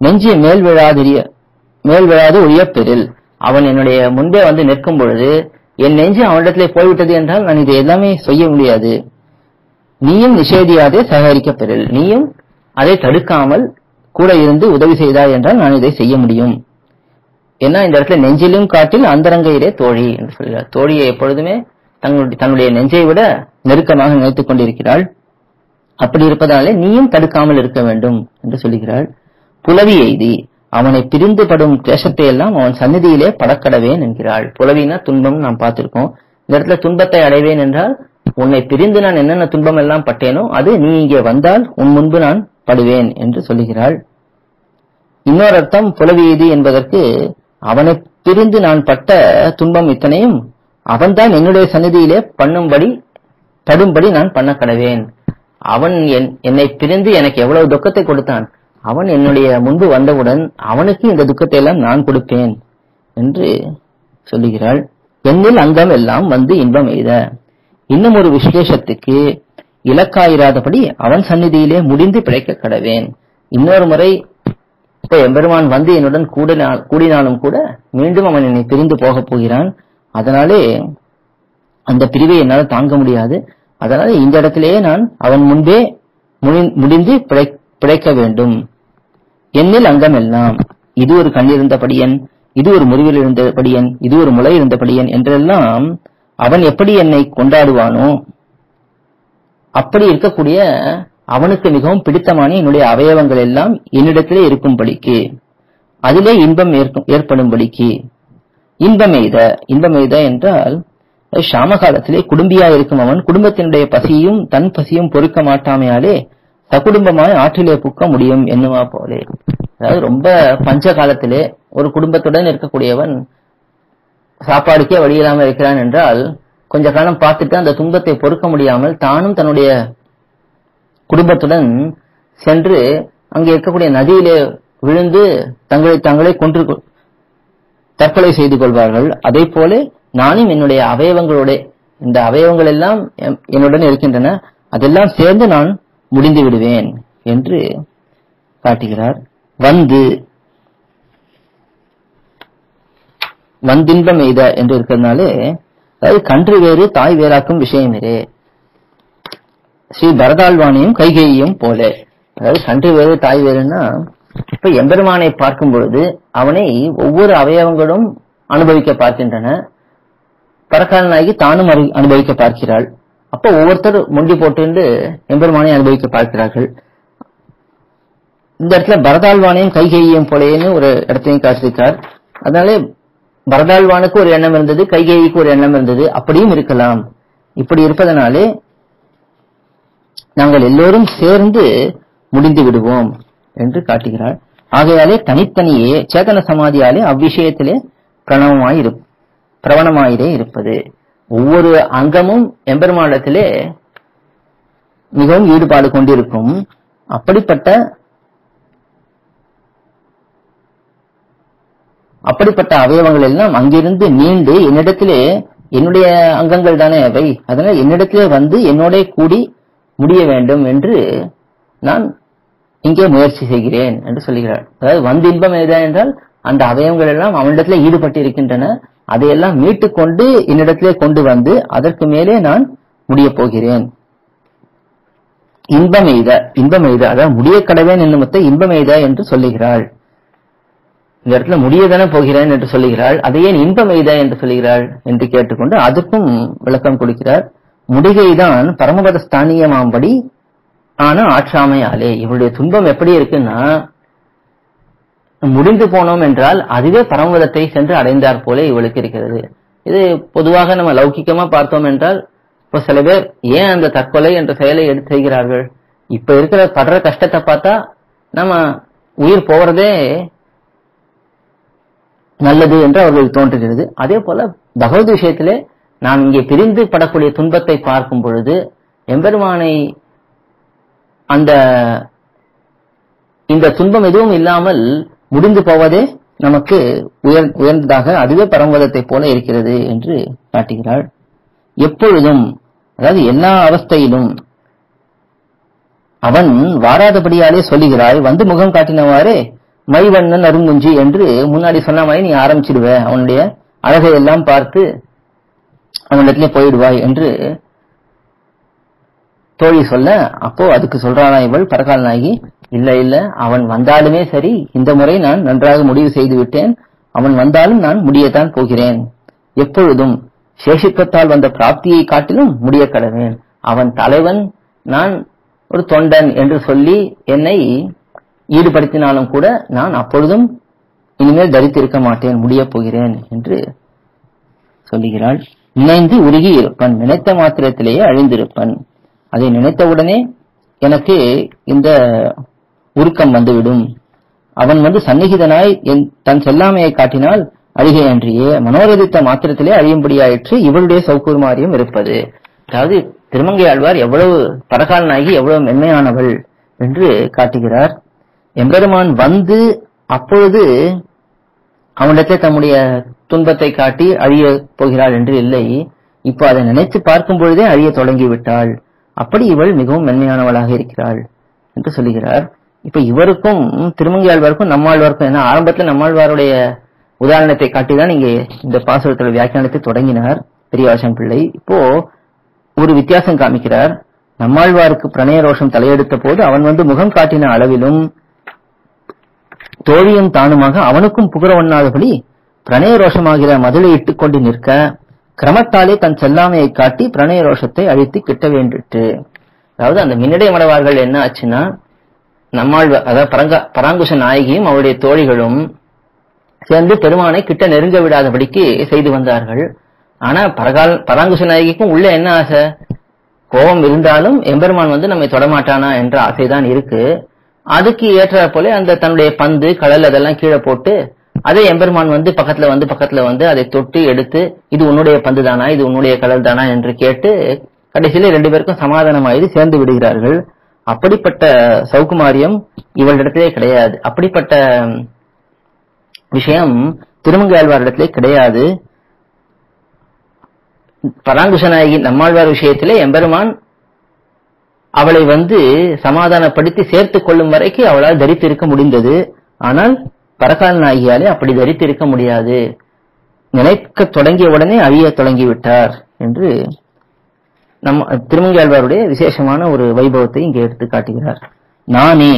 நெஞ்சு மேல் விழாதிரிய மேல் விழாது ஒழியப்பெறில் அவன் என்னுடைய முன்பே வந்து நிற்கும் பொழுது என் நெஞ்சு அவனிடத்திலே போய்விட்டது என்றால் நான் இதை எல்லாமே செய்ய முடியாது நீயும் நிஷேதியாதே சககரிக்கப் பெறில் நீயும் அதை தடுக்காமல் கூட இருந்து உதவி செய்தாய் என்றால் நான் இதை செய்ய முடியும் ஏன்னா இந்த இடத்துல நெஞ்சிலும் காட்டில் அந்தரங்கையிலே தோழி என்று சொல்கிறார் தோழியை எப்பொழுதுமே தன்னுடைய தன்னுடைய நெஞ்சை விட நெருக்கமாக நினைத்துக் கொண்டிருக்கிறாள் அப்படி இருப்பதாலே நீயும் தடுக்காமல் இருக்க வேண்டும் என்று சொல்லுகிறாள் புலவி எய்தி அவனை பிரிந்து படும் கிளேசத்தை எல்லாம் அவன் சந்நிதியிலே படக்கடவேன் என்கிறாள் புலவினா துன்பம் நாம் பார்த்திருக்கோம் இந்த இடத்துல துன்பத்தை அடைவேன் என்றால் உன்னை பிரிந்து நான் என்னென்ன துன்பம் எல்லாம் பட்டேனோ அது நீ இங்கே வந்தால் உன் முன்பு நான் படுவேன் என்று சொல்லுகிறாள் இன்னொரு அர்த்தம் புலவி எய்தி என்பதற்கு அவனை பிரிந்து நான் பட்ட துன்பம் இத்தனையும் அவன்தான் என்னுடைய சந்நிதியிலே பண்ணும்படி படும்படி நான் பண்ண கடவேன் அவன் என்- என்னை பிரிந்து எனக்கு எவ்வளவு துக்கத்தை கொடுத்தான் அவன் என்னுடைய முன்பு வந்தவுடன் அவனுக்கு இந்த துக்கத்தை எல்லாம் நான் கொடுப்பேன் என்று சொல்லுகிறாள் என்னில் அங்கம் எல்லாம் வந்து இன்பம் எய்த இன்னும் ஒரு விசேஷத்துக்கு இலக்காயிராதபடி அவன் சந்நிதியிலே முடிந்து பிழைக்க கடவேன் இன்னொரு முறை இப்ப எம்பெருமான் வந்து என்னுடன் கூடினால் கூடினாலும் கூட மீண்டும் அவன் என்னை பிரிந்து போகப் போகிறான் அதனாலே அந்த பிரிவை என்னால் தாங்க முடியாது அதனால இந்த இடத்திலேயே நான் அவன் முன்பே முடி- முடிந்து பிழை- பிழைக்க வேண்டும் என்னில் அங்கம் எல்லாம் இது ஒரு கண் இருந்த படியன் இது ஒரு முறிவில் இருந்த படியன் இது ஒரு முளை இருந்த படியன் என்றெல்லாம் அவன் எப்படி என்னை கொண்டாடுவானோ அப்படி இருக்கக்கூடிய அவனுக்கு மிகவும் பிடித்தமான என்னுடைய அவயவங்கள் எல்லாம் என்னிடத்திலே இருக்கும்படிக்கு அதிலே இன்பம் ஏற்கும்- ஏற்படும்படிக்கு இன்பம் எய்த இன்பம் எய்த என்றால் அது சாம காலத்திலே குடும்பியா இருக்கும் அவன் குடும்பத்தினுடைய பசியும் தன் பசியும் பொறுக்க மாட்டாமையாலே சகுடும்பமாய் ஆற்றிலே புக்க முடியும் என்னுமா போலே அதாவது ரொம்ப பஞ்ச காலத்திலே ஒரு குடும்பத்துடன் இருக்கக்கூடியவன் சாப்பாடுக்கே வழி இல்லாம இருக்கிறான் என்றால் கொஞ்ச காலம் பார்த்துட்டு அந்த துன்பத்தை பொறுக்க முடியாமல் தானும் தன்னுடைய குடும்பத்துடன் சென்று அங்கே இருக்கக்கூடிய நதியிலே விழுந்து தங்களை தாங்களே கொன்று கொ- தற்கொலை செய்து கொள்வார்கள் அதே போல நானும் என்னுடைய அவயவங்களோட இந்த அவயவங்கள் எல்லாம் எம்- என்னுடன் இருக்கின்றன அதெல்லாம் சேர்ந்து நான் முடிந்து விடுவேன் என்று காட்டுகிறார் வந்து வந்தின்பம் எய்த என்று இருக்கிறதுனாலே அதாவது கன்று வேறு தாய் வேறாக்கும் விஷயம் வேறு ஸ்ரீ பரதாழ்வானையும் கைகேயும் போல அதாவது கன்று வேறு தாய் வேறுன்னா இப்ப எம்பெருமானை பார்க்கும் பொழுது அவனை ஒவ்வொரு அவயவங்களும் அனுபவிக்க பார்க்கின்றன பரக்காலனாகி தானும் அரு- அனுபவிக்க பார்க்கிறாள் அப்ப ஒவ்வொருத்தர் முண்டி போட்டு எம்பெருமானை அனுபவிக்க பார்க்கிறார்கள் இந்த இடத்துல பரதாழ்வானையும் கைகேயும் போலேன்னு ஒரு இடத்தையும் காட்டிருக்கார் அதனாலே பரதாழ்வானுக்கு ஒரு எண்ணம் இருந்தது கைகேயிக்கு ஒரு எண்ணம் இருந்தது அப்படியும் இருக்கலாம் இப்படி இருப்பதனாலே நாங்கள் எல்லோரும் சேர்ந்து முடிந்து விடுவோம் என்று காட்டுகிறார் ஆகையாலே தனித்தனியே சேதன சமாதியாலே அவ்விஷயத்திலே பிரணவமாய் இரு பிரவணமாயிரே இருப்பது ஒவ்வொரு அங்கமும் எம்பெருமானிடத்திலே மிகவும் ஈடுபாடு கொண்டிருக்கும் அப்படிப்பட்ட அப்படிப்பட்ட அவயவங்கள் எல்லாம் அங்கிருந்து நீண்டு என்னிடத்திலே என்னுடைய அங்கங்கள் தானே அவை அதனால் என்னிடத்திலே வந்து என்னோட கூடி முடிய வேண்டும் என்று நான் இங்கே முயற்சி செய்கிறேன் என்று சொல்லுகிறார் அதாவது வந்து இன்பம் எதா என்றால் அந்த அவயவங்கள் எல்லாம் அவனிடத்திலே ஈடுபட்டு இருக்கின்றன அதையெல்லாம் மீட்டுக் கொண்டு என்னிடத்திலே கொண்டு வந்து அதற்கு மேலே நான் முடியப் போகிறேன் இன்பம் எய்த இன்பம் எய்த அதாவது முடிய கடவேன் என்னும் இன்பம் எய்த என்று சொல்லுகிறாள் இந்த இடத்துல முடியதானே போகிறேன் என்று சொல்லுகிறாள் அதை ஏன் இன்பம் எய்த என்று சொல்லுகிறாள் என்று கேட்டுக்கொண்டு அதுக்கும் விளக்கம் கொடுக்கிறார் முடிகைதான் பரமபத ஸ்தானியமாம்படி ஆனா ஆற்றாமையாலே இவருடைய துன்பம் எப்படி இருக்குன்னா முடிந்து போனோம் என்றால் அதுவே பரமபதத்தை சென்று அடைந்தார் போல இவளுக்கு இருக்கிறது இது பொதுவாக நம்ம லௌகிக்கமா பார்த்தோம் என்றால் இப்போ சில பேர் ஏன் அந்த தற்கொலை என்ற செயலை எடுத்து செய்கிறார்கள் இப்ப இருக்கிற படுற கஷ்டத்தை பார்த்தா நம்ம உயிர் போறதே நல்லது என்று அவர்களுக்கு தோன்றுகிறது அதே போல பகவத் விஷயத்திலே நாம் இங்கே பிரிந்து படக்கூடிய துன்பத்தை பார்க்கும் பொழுது எம்பெருமானை அந்த இந்த துன்பம் எதுவும் இல்லாமல் முடிந்து போவதே நமக்கு உயர் உயர்ந்ததாக அதுவே பரமதத்தை போல இருக்கிறது என்று காட்டுகிறாள் எப்பொழுதும் அதாவது எல்லா அவஸ்தையிலும் அவன் வாராதபடியாலே சொல்லுகிறாய் வந்து முகம் காட்டினவாறே மைவண்ணன் அருங்குஞ்சி என்று முன்னாடி சொன்ன மாதிரி நீ ஆரம்பிச்சிடுவ அவனுடைய அழகை எல்லாம் பார்த்து அவனிடத்துல போயிடுவாய் என்று தோழி சொல்ல அப்போ அதுக்கு சொல்றானா இவள் பரகால் நாயகி இல்ல இல்ல அவன் வந்தாலுமே சரி இந்த முறை நான் நன்றாக முடிவு செய்து விட்டேன் அவன் வந்தாலும் நான் முடியத்தான் போகிறேன் எப்பொழுதும் சேஷிப்பத்தால் வந்த பிராப்தியை காட்டிலும் முடிய கடவேன் அவன் தலைவன் நான் ஒரு தொண்டன் என்று சொல்லி என்னை ஈடுபடுத்தினாலும் கூட நான் அப்பொழுதும் இனிமேல் தரித்திருக்க மாட்டேன் முடியப் போகிறேன் என்று சொல்லுகிறாள் நினைந்து உருகி இருப்பன் நினைத்த மாத்திரத்திலேயே அழிந்திருப்பன் அதை நினைத்தவுடனே எனக்கு இந்த உருக்கம் வந்துவிடும் அவன் வந்து சந்நிகிதனாய் என் தன் செல்லாமையை காட்டினால் அழிகை அன்றியே மனோரதித்த மாத்திரத்திலே அழியும்படியாயிற்று இவளுடைய சௌகூர்மாரியம் இருப்பது அதாவது திருமங்கை ஆழ்வார் எவ்வளவு பரகால் நாயகி எவ்வளவு மென்மையானவள் என்று காட்டுகிறார் எம்பெருமான் வந்து அப்பொழுது அவனிடத்தை தம்முடைய துன்பத்தை காட்டி அழிய போகிறாள் என்று இல்லை இப்போ அதை நினைத்து பார்க்கும் பொழுதே அழிய தொடங்கி விட்டாள் அப்படி இவள் மிகவும் மென்மையானவளாக இருக்கிறாள் என்று சொல்லுகிறார் இப்ப இவருக்கும் திருமங்கியாழ்வாருக்கும் நம்மாழ்வாருக்கும் ஏன்னா ஆரம்பத்துல நம்மாழ்வாருடைய உதாரணத்தை காட்டிதான் இங்கே இந்த பாசுரத்தோட வியாக்கியானத்தை தொடங்கினார் பெரியவாசன் பிள்ளை இப்போ ஒரு வித்தியாசம் காமிக்கிறார் நம்மாழ்வாருக்கு பிரணய ரோஷம் தலையெடுத்த போது அவன் வந்து முகம் காட்டின அளவிலும் தோழியும் தானுமாக அவனுக்கும் புகழவண்ணாதபடி பிரணய ரோஷமாகிற மதுளை இட்டுக் கொண்டு நிற்க கிரமத்தாலே தன் செல்லாமையை காட்டி பிரணய ரோஷத்தை அழித்து கிட்ட வேண்டிட்டு அதாவது அந்த மின்னடை மடவார்கள் என்ன ஆச்சுன்னா நம்மாழ் அதாவது பரங்க பராங்குஷ நாயகியும் அவருடைய தோழிகளும் சேர்ந்து பெருமானை கிட்ட நெருங்க விடாதபடிக்கு செய்து வந்தார்கள் ஆனா பரகால் பராங்குஷ நாயகிக்கும் உள்ள என்ன ஆசை கோபம் இருந்தாலும் எம்பெருமான் வந்து நம்மை தொடமாட்டானா என்ற ஆசைதான் இருக்கு அதுக்கு ஏற்ற போல அந்த தன்னுடைய பந்து கடல் அதெல்லாம் கீழே போட்டு அதே எம்பெருமான் வந்து பக்கத்துல வந்து பக்கத்துல வந்து அதை தொட்டு எடுத்து இது உன்னுடைய பந்து தானா இது உன்னுடைய கடல் தானா என்று கேட்டு கடைசியில ரெண்டு பேருக்கும் சமாதானமாயது சேர்ந்து விடுகிறார்கள் அப்படிப்பட்ட சௌகுமாரியம் இவளிடத்திலே கிடையாது அப்படிப்பட்ட விஷயம் திருமங்கையாழ்வாரிடத்திலே கிடையாது பராங்குஷநாயகி நம்மாழ்வார் விஷயத்திலே எம்பெருமான் அவளை வந்து சமாதானப்படுத்தி சேர்த்துக் கொள்ளும் வரைக்கும் அவளால் தரித்திருக்க முடிந்தது ஆனால் பரகால் நாயகியாலே அப்படி தரித்திருக்க முடியாது நினைக்க தொடங்கிய உடனே அழிய தொடங்கிவிட்டார் என்று நம்ம திருமங்கையாழ்வாருடைய விசேஷமான ஒரு வைபவத்தை இங்கே எடுத்து காட்டுகிறார் நானே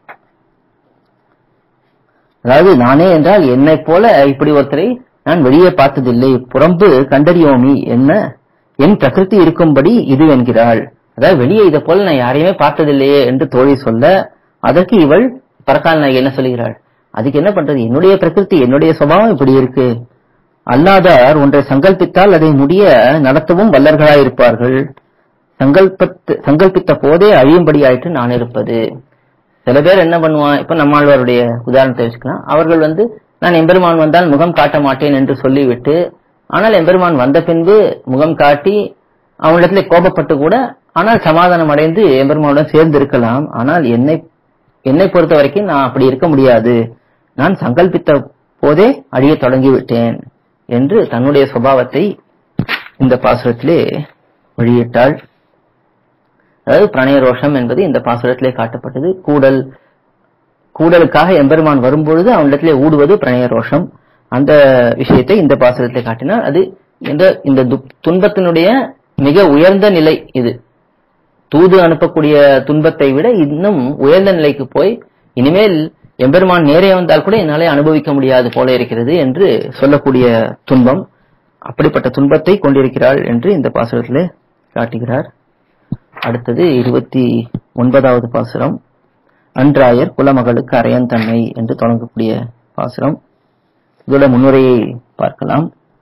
அதாவது நானே என்றால் என்னை போல இப்படி ஒருத்தரை நான் வெளியே பார்த்ததில்லை புறம்பு கண்டறியோமி என்ன என் பிரகிருதி இருக்கும்படி இது என்கிறாள் அதாவது வெளியே இதை போல நான் யாரையுமே பார்த்ததில்லையே என்று தோழி சொல்ல அதற்கு இவள் பரக்கால் நாயகி என்ன சொல்லுகிறாள் அதுக்கு என்ன பண்றது என்னுடைய பிரகிருதி என்னுடைய சுபாவம் இப்படி இருக்கு அல்லாதார் ஒன்றை சங்கல்பித்தால் அதை முடிய நடத்தவும் வல்லர்களாயிருப்பார்கள் சங்கல்பத்து சங்கல்பித்த போதே அழியும்படியாயிற்று நான் இருப்பது சில பேர் என்ன பண்ணுவான் இப்ப நம்மாழ்வாருடைய உதாரணத்தை வச்சுக்கலாம் அவர்கள் வந்து நான் எம்பெருமான் வந்தால் முகம் காட்ட மாட்டேன் என்று சொல்லிவிட்டு ஆனால் எம்பெருமான் வந்த பின்பு முகம் காட்டி அவனிடத்துல கோபப்பட்டு கூட ஆனால் சமாதானம் அடைந்து எம்பெருமானுடன் சேர்ந்து இருக்கலாம் ஆனால் என்னை என்னை பொறுத்த வரைக்கும் நான் அப்படி இருக்க முடியாது நான் சங்கல்பித்த போதே அழிய தொடங்கி விட்டேன் என்று தன்னுடைய சுபாவத்தை இந்த பாசுரத்திலே வெளியிட்டாள் அதாவது பிரணய ரோஷம் என்பது இந்த பாசுரத்திலே காட்டப்பட்டது கூடல் கூடலுக்காக எம்பெருமான் வரும்பொழுது அவனிடத்திலே ஊடுவது பிரணய ரோஷம் அந்த விஷயத்தை இந்த பாசுரத்திலே காட்டினார் அது இந்த இந்த து- துன்பத்தினுடைய மிக உயர்ந்த நிலை இது தூது அனுப்பக்கூடிய துன்பத்தை விட இன்னும் உயர்ந்த நிலைக்கு போய் இனிமேல் எம்பெருமான் நேரே வந்தால் கூட என்னாலே அனுபவிக்க முடியாது போல இருக்கிறது என்று சொல்லக்கூடிய துன்பம் அப்படிப்பட்ட துன்பத்தை கொண்டிருக்கிறாள் என்று இந்த பாசுரத்திலே காட்டுகிறார் அடுத்தது இருபத்தி ஒன்பதாவது பாசுரம் அன்றாயர் குலமகளுக்கு அரையன் தன்மை என்று தொடங்கக்கூடிய பாசுரம் இதோட முன்னுரையை பார்க்கலாம்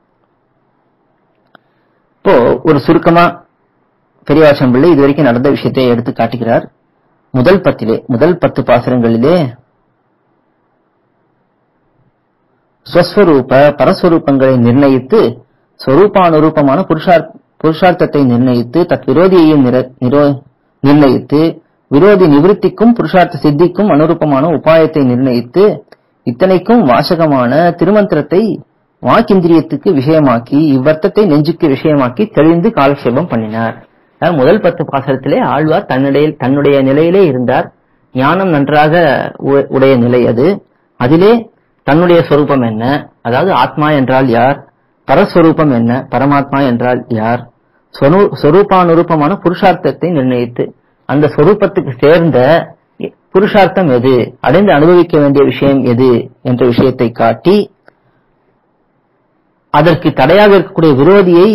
இப்போ ஒரு சுருக்கமா பெரியவாசம் பிள்ளை இதுவரைக்கும் நடந்த விஷயத்தை எடுத்து காட்டுகிறார் முதல் பத்திலே முதல் பத்து பாசுரங்களிலே ஸ்வஸ்வரூப பரஸ்வரூபங்களை நிர்ணயித்து ஸ்வரூபானுரூபமான புருஷார் புருஷார்த்தத்தை நிர்ணயித்து தத் விரோதியையும் நிர- நிரோ- நிர்ணயித்து விரோதி நிவிருத்திக்கும் புருஷார்த்த சித்திக்கும் அனுரூபமான உபாயத்தை நிர்ணயித்து இத்தனைக்கும் வாசகமான திருமந்திரத்தை வாக்கிந்திரியத்துக்கு விஷயமாக்கி இவ்வர்த்தத்தை நெஞ்சுக்கு விஷயமாக்கி தெளிந்து காலக்ஷேபம் பண்ணினார் அதாவது முதல் பத்து பாசனத்திலே ஆழ்வார் தன்னுடைய தன்னுடைய நிலையிலே இருந்தார் ஞானம் நன்றாக உ- உடைய நிலை அது அதிலே தன்னுடைய சொரூபம் என்ன அதாவது ஆத்மா என்றால் யார் பரஸ்வரூபம் என்ன பரமாத்மா என்றால் யார் சொரு- சொரூபானுரூபமான புருஷார்த்தத்தை நிர்ணயித்து அந்த சொரூபத்துக்கு சேர்ந்த புருஷார்த்தம் எது அடைந்து அனுபவிக்க வேண்டிய விஷயம் எது என்ற விஷயத்தை காட்டி அதற்கு தடையாக இருக்கக்கூடிய விரோதியை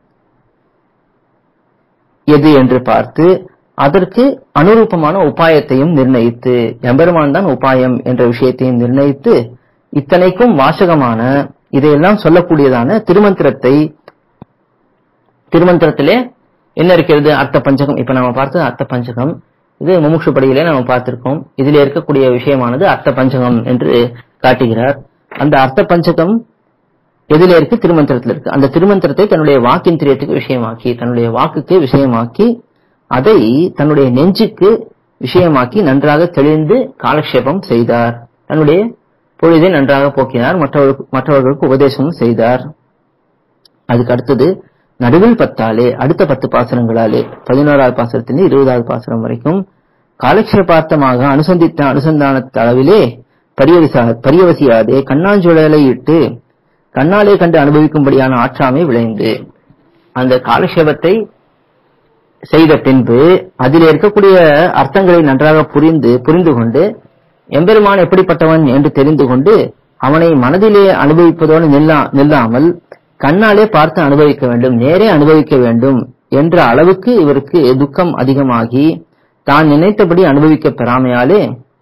எது என்று பார்த்து அதற்கு அனுரூபமான உபாயத்தையும் நிர்ணயித்து எம்பெருமான் தான் உபாயம் என்ற விஷயத்தையும் நிர்ணயித்து இத்தனைக்கும் வாசகமான இதையெல்லாம் சொல்லக்கூடியதான திருமந்திரத்தை திருமந்திரத்திலே என்ன இருக்கிறது அர்த்த பஞ்சகம் இப்ப நம்ம பார்த்தது அர்த்த பஞ்சகம் இது முமுட்சு படியிலே நம்ம பார்த்திருக்கோம் இதில் இருக்கக்கூடிய விஷயமானது அர்த்த பஞ்சகம் என்று காட்டுகிறார் அந்த அர்த்த பஞ்சகம் எதில இருக்கு திருமந்திரத்தில் இருக்கு அந்த திருமந்திரத்தை தன்னுடைய வாக்கிந்திரியத்துக்கு விஷயமாக்கி தன்னுடைய வாக்குக்கு விஷயமாக்கி அதை தன்னுடைய நெஞ்சுக்கு விஷயமாக்கி நன்றாக தெளிந்து காலக்ஷேபம் செய்தார் தன்னுடைய பொழுதை நன்றாக போக்கினார் மற்றவர்களுக்கு மற்றவர்களுக்கு உபதேசமும் செய்தார் அதுக்கு அடுத்தது நடுவில் பத்தாலே அடுத்த பத்து பாசனங்களாலே பதினோராவது பாசனத்திலிருந்து இருபதாவது பாசனம் வரைக்கும் காலக்ஷேபார்த்தமாக அனுசந்தித்த அனுசந்தான அளவிலே பரியவசா பரியவசியாதே கண்ணாஞ்சுழலை இட்டு கண்ணாலே கண்டு அனுபவிக்கும்படியான ஆற்றாமை விளைந்து அந்த காலக்ஷேபத்தை செய்த பின்பு அதில் இருக்கக்கூடிய அர்த்தங்களை நன்றாக புரிந்து புரிந்து கொண்டு எம்பெருமான் எப்படிப்பட்டவன் என்று தெரிந்து கொண்டு அவனை மனதிலே அனுபவிப்பதோடு நில்லா நில்லாமல் கண்ணாலே பார்த்து அனுபவிக்க வேண்டும் நேரே அனுபவிக்க வேண்டும் என்ற அளவுக்கு இவருக்கு துக்கம் அதிகமாகி தான் நினைத்தபடி அனுபவிக்க பெறாமையாலே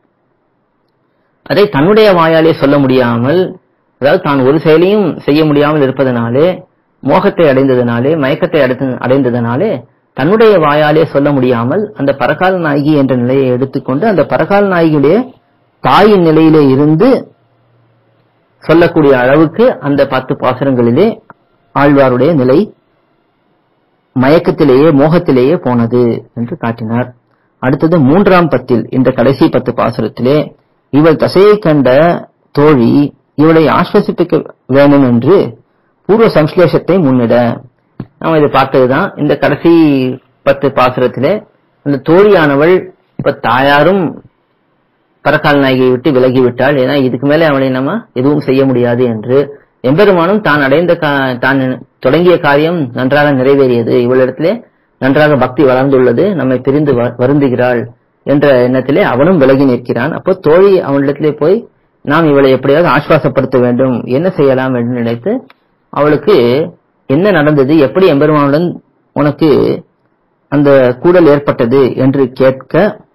அதை தன்னுடைய வாயாலே சொல்ல முடியாமல் அதாவது தான் ஒரு செயலையும் செய்ய முடியாமல் இருப்பதனாலே மோகத்தை அடைந்ததனாலே மயக்கத்தை அடைந்து- அடைந்ததனாலே தன்னுடைய வாயாலே சொல்ல முடியாமல் அந்த பரகால நாயகி என்ற நிலையை எடுத்துக்கொண்டு அந்த பரகால நாயகியுடைய தாயின் நிலையிலே இருந்து சொல்லக்கூடிய அளவுக்கு அந்த பத்து பாசுரங்களிலே ஆழ்வாருடைய நிலை மயக்கத்திலேயே மோகத்திலேயே போனது என்று காட்டினார் அடுத்தது மூன்றாம் பத்தில் இந்த கடைசி பத்து பாசுரத்திலே இவள் தசையை கண்ட தோழி இவளை ஆஸ்வசிப்பிக்க வேண்டும் என்று பூர்வ சம்ஸ்லேஷத்தை முன்னிட நாம் இதை பார்த்ததுதான் இந்த கடைசி பத்து பாசுரத்திலே அந்த தோழியானவள் இப்ப தாயாரும் பரக்கால் நாயகியை விட்டு விலகிவிட்டாள் ஏன்னா இதுக்கு மேலே அவளை நம்ம எதுவும் செய்ய முடியாது என்று எம்பெருமானும் தான் அடைந்த கா- தான் தொடங்கிய காரியம் நன்றாக நிறைவேறியது இவளிடத்திலே நன்றாக பக்தி வளர்ந்துள்ளது நம்மை பிரிந்து வ- வருந்துகிறாள் என்ற எண்ணத்திலே அவனும் விலகி நிற்கிறான் அப்போ தோழி அவனிடத்திலே போய் நாம் இவளை எப்படியாவது ஆஸ்வாசப்படுத்த வேண்டும் என்ன செய்யலாம் என்று நினைத்து அவளுக்கு என்ன நடந்தது எப்படி எம்பெருமானுடன் உனக்கு அந்த கூடல் ஏற்பட்டது என்று கேட்க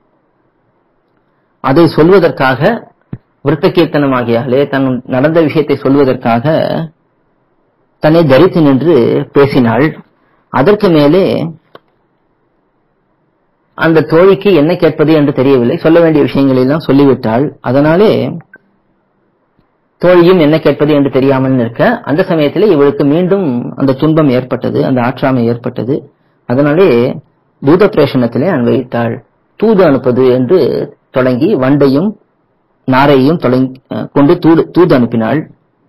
அதை சொல்வதற்காக விருத்த கீர்த்தனமாகியாலே தன் நடந்த விஷயத்தை சொல்வதற்காக தன்னை தரித்து நின்று பேசினாள் அதற்கு மேலே அந்த தோழிக்கு என்ன கேட்பது என்று தெரியவில்லை சொல்ல வேண்டிய விஷயங்களை எல்லாம் சொல்லிவிட்டாள் அதனாலே தோழியும் என்ன கேட்பது என்று தெரியாமல் நிற்க அந்த சமயத்திலே இவளுக்கு மீண்டும் அந்த துன்பம் ஏற்பட்டது அந்த ஆற்றாமை ஏற்பட்டது அதனாலே தூத பிரேஷனத்திலே அன்வயித்தாள் தூது அனுப்பது என்று தொடங்கி வண்டையும் நாரையும் தொடங்கி அஹ், கொண்டு தூது தூது அனுப்பினாள்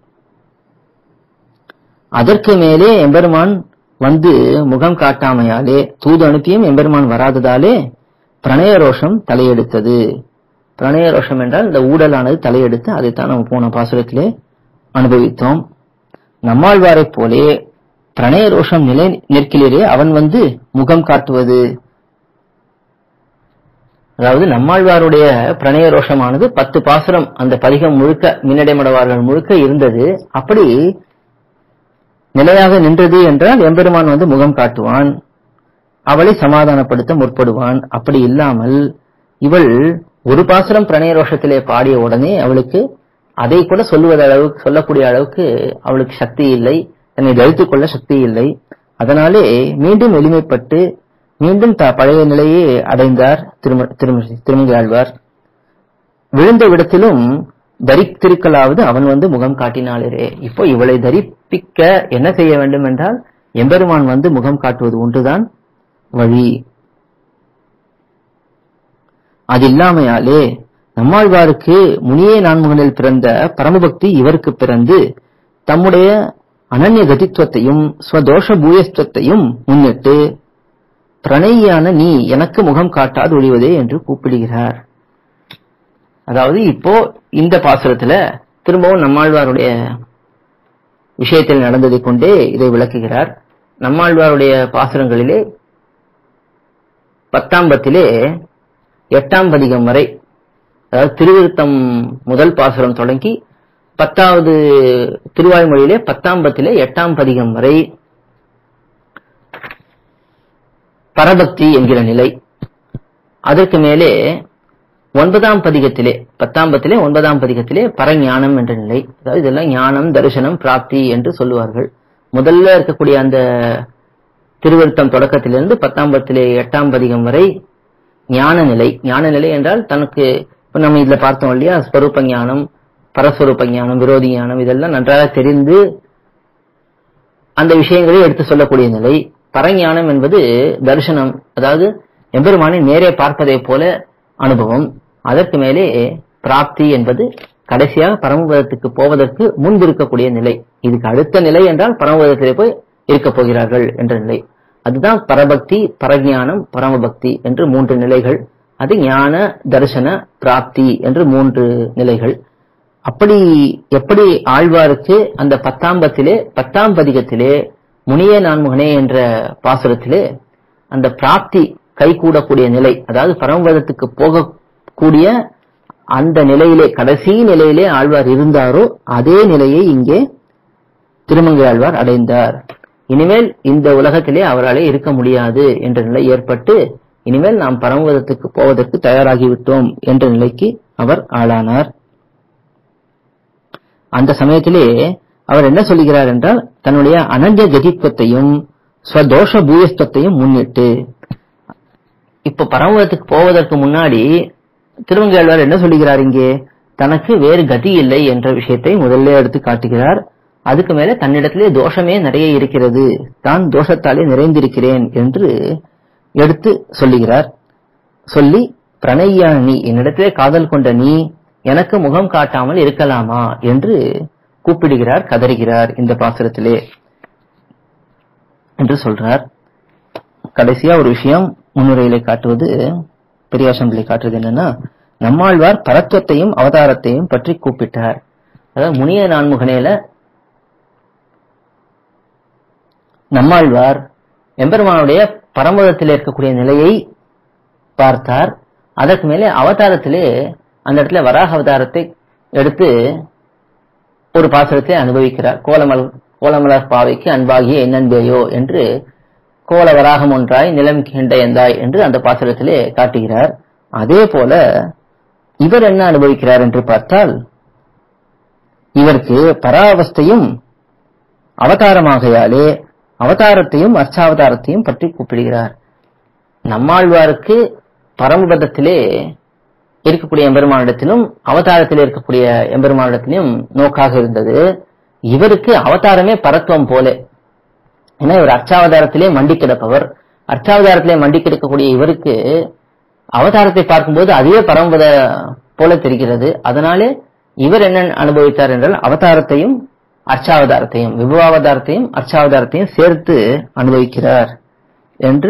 அதற்கு மேலே எம்பெருமான் வந்து முகம் காட்டாமையாலே தூது அனுப்பியும் எம்பெருமான் வராததாலே பிரணய ரோஷம் தலையெடுத்தது பிரணய ரோஷம் என்றால் இந்த ஊடலானது தலையெடுத்து அதைத்தான் நம்ம போன பாசுரத்திலே அனுபவித்தோம் நம்மாழ்வாரைப் போலே பிரணய ரோஷம் நிலை நிற்கிலே அவன் வந்து முகம் காட்டுவது அதாவது நம்மாழ்வாருடைய பிரணய ரோஷமானது பத்து பாசுரம் அந்த பதிகம் முழுக்க மின்னடைமடவார்கள் முழுக்க இருந்தது அப்படி நிலையாக நின்றது என்றால் எம்பெருமான் வந்து முகம் காட்டுவான் அவளை சமாதானப்படுத்த முற்படுவான் அப்படி இல்லாமல் இவள் ஒரு பாசுரம் பிரணய ரோஷத்திலே பாடிய உடனே அவளுக்கு அதை கூட சொல்லுவது அளவுக்கு சொல்லக்கூடிய அளவுக்கு அவளுக்கு சக்தி இல்லை தன்னை தரித்துக் கொள்ள சக்தி இல்லை அதனாலே மீண்டும் எளிமைப்பட்டு மீண்டும் த பழைய நிலையை அடைந்தார் திரும திரும- திருமங்கை ஆழ்வார் விழுந்த விடத்திலும் தரித்திருக்கலாவது அவன் வந்து முகம் காட்டினாளே இப்போ இவளை தரிப்பிக்க என்ன செய்ய வேண்டும் என்றால் எம்பெருமான் வந்து முகம் காட்டுவது ஒன்றுதான் வழி அது இல்லாமையாலே நம்மாழ்வாருக்கு முனியே நான்முகனில் பிறந்த பரமபக்தி இவருக்கு பிறந்து தம்முடைய அனன்ய கதித்துவத்தையும் ஸ்வதோஷ பூயஸ்துவத்தையும் முன்னிட்டு பிரணயியான நீ எனக்கு முகம் காட்டாது ஒழிவதே என்று கூப்பிடுகிறார் அதாவது இப்போ இந்த பாசுரத்துல திரும்பவும் நம்மாழ்வாருடைய விஷயத்தில் நடந்ததை கொண்டே இதை விளக்குகிறார் நம்மாழ்வாருடைய பாசுரங்களிலே பத்தாம் பத்திலே எட்டாம் பதிகம் வரை அதாவது திருவிருத்தம் முதல் பாசுரம் தொடங்கி பத்தாவது திருவாய்மொழியிலே பத்தாம் பத்திலே எட்டாம் பதிகம் வரை பரபக்தி என்கிற நிலை அதற்கு மேலே ஒன்பதாம் பதிகத்திலே பத்தாம் பத்திலே ஒன்பதாம் பதிகத்திலே பரஞானம் என்ற நிலை அதாவது இதெல்லாம் ஞானம் தரிசனம் பிராப்தி என்று சொல்லுவார்கள் முதல்ல இருக்கக்கூடிய அந்த திருவருத்தம் தொடக்கத்திலிருந்து பத்தாம் பத்திலே எட்டாம் பதிகம் வரை ஞான நிலை ஞான நிலை என்றால் தனக்கு இப்ப நம்ம இதுல பார்த்தோம் இல்லையா ஸ்வரூப ஞானம் பரஸ்வரூப ஞானம் விரோதி ஞானம் இதெல்லாம் நன்றாக தெரிந்து அந்த விஷயங்களை எடுத்து சொல்லக்கூடிய நிலை பரஞானம் என்பது தரிசனம் அதாவது எம்பெருமானை நேரே பார்ப்பதை போல அனுபவம் அதற்கு மேலே பிராப்தி என்பது கடைசியாக பரமபதத்துக்கு போவதற்கு முன்பு இருக்கக்கூடிய நிலை இதுக்கு அடுத்த நிலை என்றால் பரமபதத்திலே போய் இருக்கப் போகிறார்கள் என்ற நிலை அதுதான் பரபக்தி பரஞானம் பரமபக்தி என்று மூன்று நிலைகள் அது ஞான தரிசன பிராப்தி என்று மூன்று நிலைகள் அப்படி எப்படி ஆழ்வாருக்கு அந்த பத்தாம் பத்திலே பத்தாம் பதிகத்திலே முனிய நான்முகனே என்ற பாசுரத்திலே அந்த பிராப்தி கைகூடக்கூடிய நிலை அதாவது பரமபதத்துக்கு போகக்கூடிய அந்த நிலையிலே கடைசி நிலையிலே ஆழ்வார் இருந்தாரோ அதே நிலையை இங்கே திருமங்கை ஆழ்வார் அடைந்தார் இனிமேல் இந்த உலகத்திலே அவராலே இருக்க முடியாது என்ற நிலை ஏற்பட்டு இனிமேல் நாம் பரமபதத்துக்கு போவதற்கு தயாராகிவிட்டோம் என்ற நிலைக்கு அவர் ஆளானார் அந்த சமயத்திலே அவர் என்ன சொல்லுகிறார் என்றால் தன்னுடைய அனன்ய கதித்துவத்தையும் ஸ்வதோஷ பூயஸ்தத்தையும் முன்னிட்டு இப்ப பரமபதத்துக்கு போவதற்கு முன்னாடி திருவங்கையாழ்வார் என்ன சொல்லுகிறார் இங்கே தனக்கு வேறு கதி இல்லை என்ற விஷயத்தை முதல்ல எடுத்து காட்டுகிறார் அதுக்கு மேல தன்னிடத்திலே தோஷமே நிறைய இருக்கிறது தான் தோஷத்தாலே நிறைந்திருக்கிறேன் என்று எடுத்து சொல்லுகிறார் சொல்லி பிரணய்யான நீ என்னிடத்திலே காதல் கொண்ட நீ எனக்கு முகம் காட்டாமல் இருக்கலாமா என்று கூப்பிடுகிறார் கதறுகிறார் இந்த பாசுரத்திலே என்று சொல்றார் கடைசியா ஒரு விஷயம் முன்னுரையிலே காட்டுவது பெரியாசம்பிளை காட்டுவது என்னன்னா நம்மாழ்வார் பரத்துவத்தையும் அவதாரத்தையும் பற்றி கூப்பிட்டார் அதாவது முனிய நான்முகனேல நம்மாழ்வார் எம்பெருமானுடைய பரமதத்தில் இருக்கக்கூடிய நிலையை பார்த்தார் அதற்கு மேலே அவதாரத்திலே அந்த இடத்துல வராக அவதாரத்தை எடுத்து ஒரு பாசுரத்தை அனுபவிக்கிறார் கோலமல் கோலமலர் பாவைக்கு அன்பாகிய என்னன்பேயோ என்று கோல வராகம் ஒன்றாய் நிலம் கிண்டையந்தாய் என்று அந்த பாசுரத்திலே காட்டுகிறார் அதே போல இவர் என்ன அனுபவிக்கிறார் என்று பார்த்தால் இவருக்கு பராவஸ்தையும் அவதாரமாகையாலே அவதாரத்தையும் அர்ச்சாவதாரத்தையும் பற்றி கூப்பிடுகிறார் நம்மாழ்வாருக்கு பரமபதத்திலே இருக்கக்கூடிய எம்பெருமானிடத்திலும் அவதாரத்தில் இருக்கக்கூடிய எம்பெருமானிடத்திலும் நோக்காக இருந்தது இவருக்கு அவதாரமே பரத்துவம் போல ஏன்னா இவர் அர்ச்சாவதாரத்திலே மண்டி கிடப்பவர் அர்ச்சாவதாரத்திலே மண்டி கிடக்கக்கூடிய இவருக்கு அவதாரத்தை பார்க்கும்போது அதுவே பரமபத போல தெரிகிறது அதனாலே இவர் என்ன அனுபவித்தார் என்றால் அவதாரத்தையும் அர்ச்சாவதாரத்தையும் விபவாவதாரத்தையும் அர்ச்சாவதாரத்தையும் சேர்த்து அனுபவிக்கிறார் என்று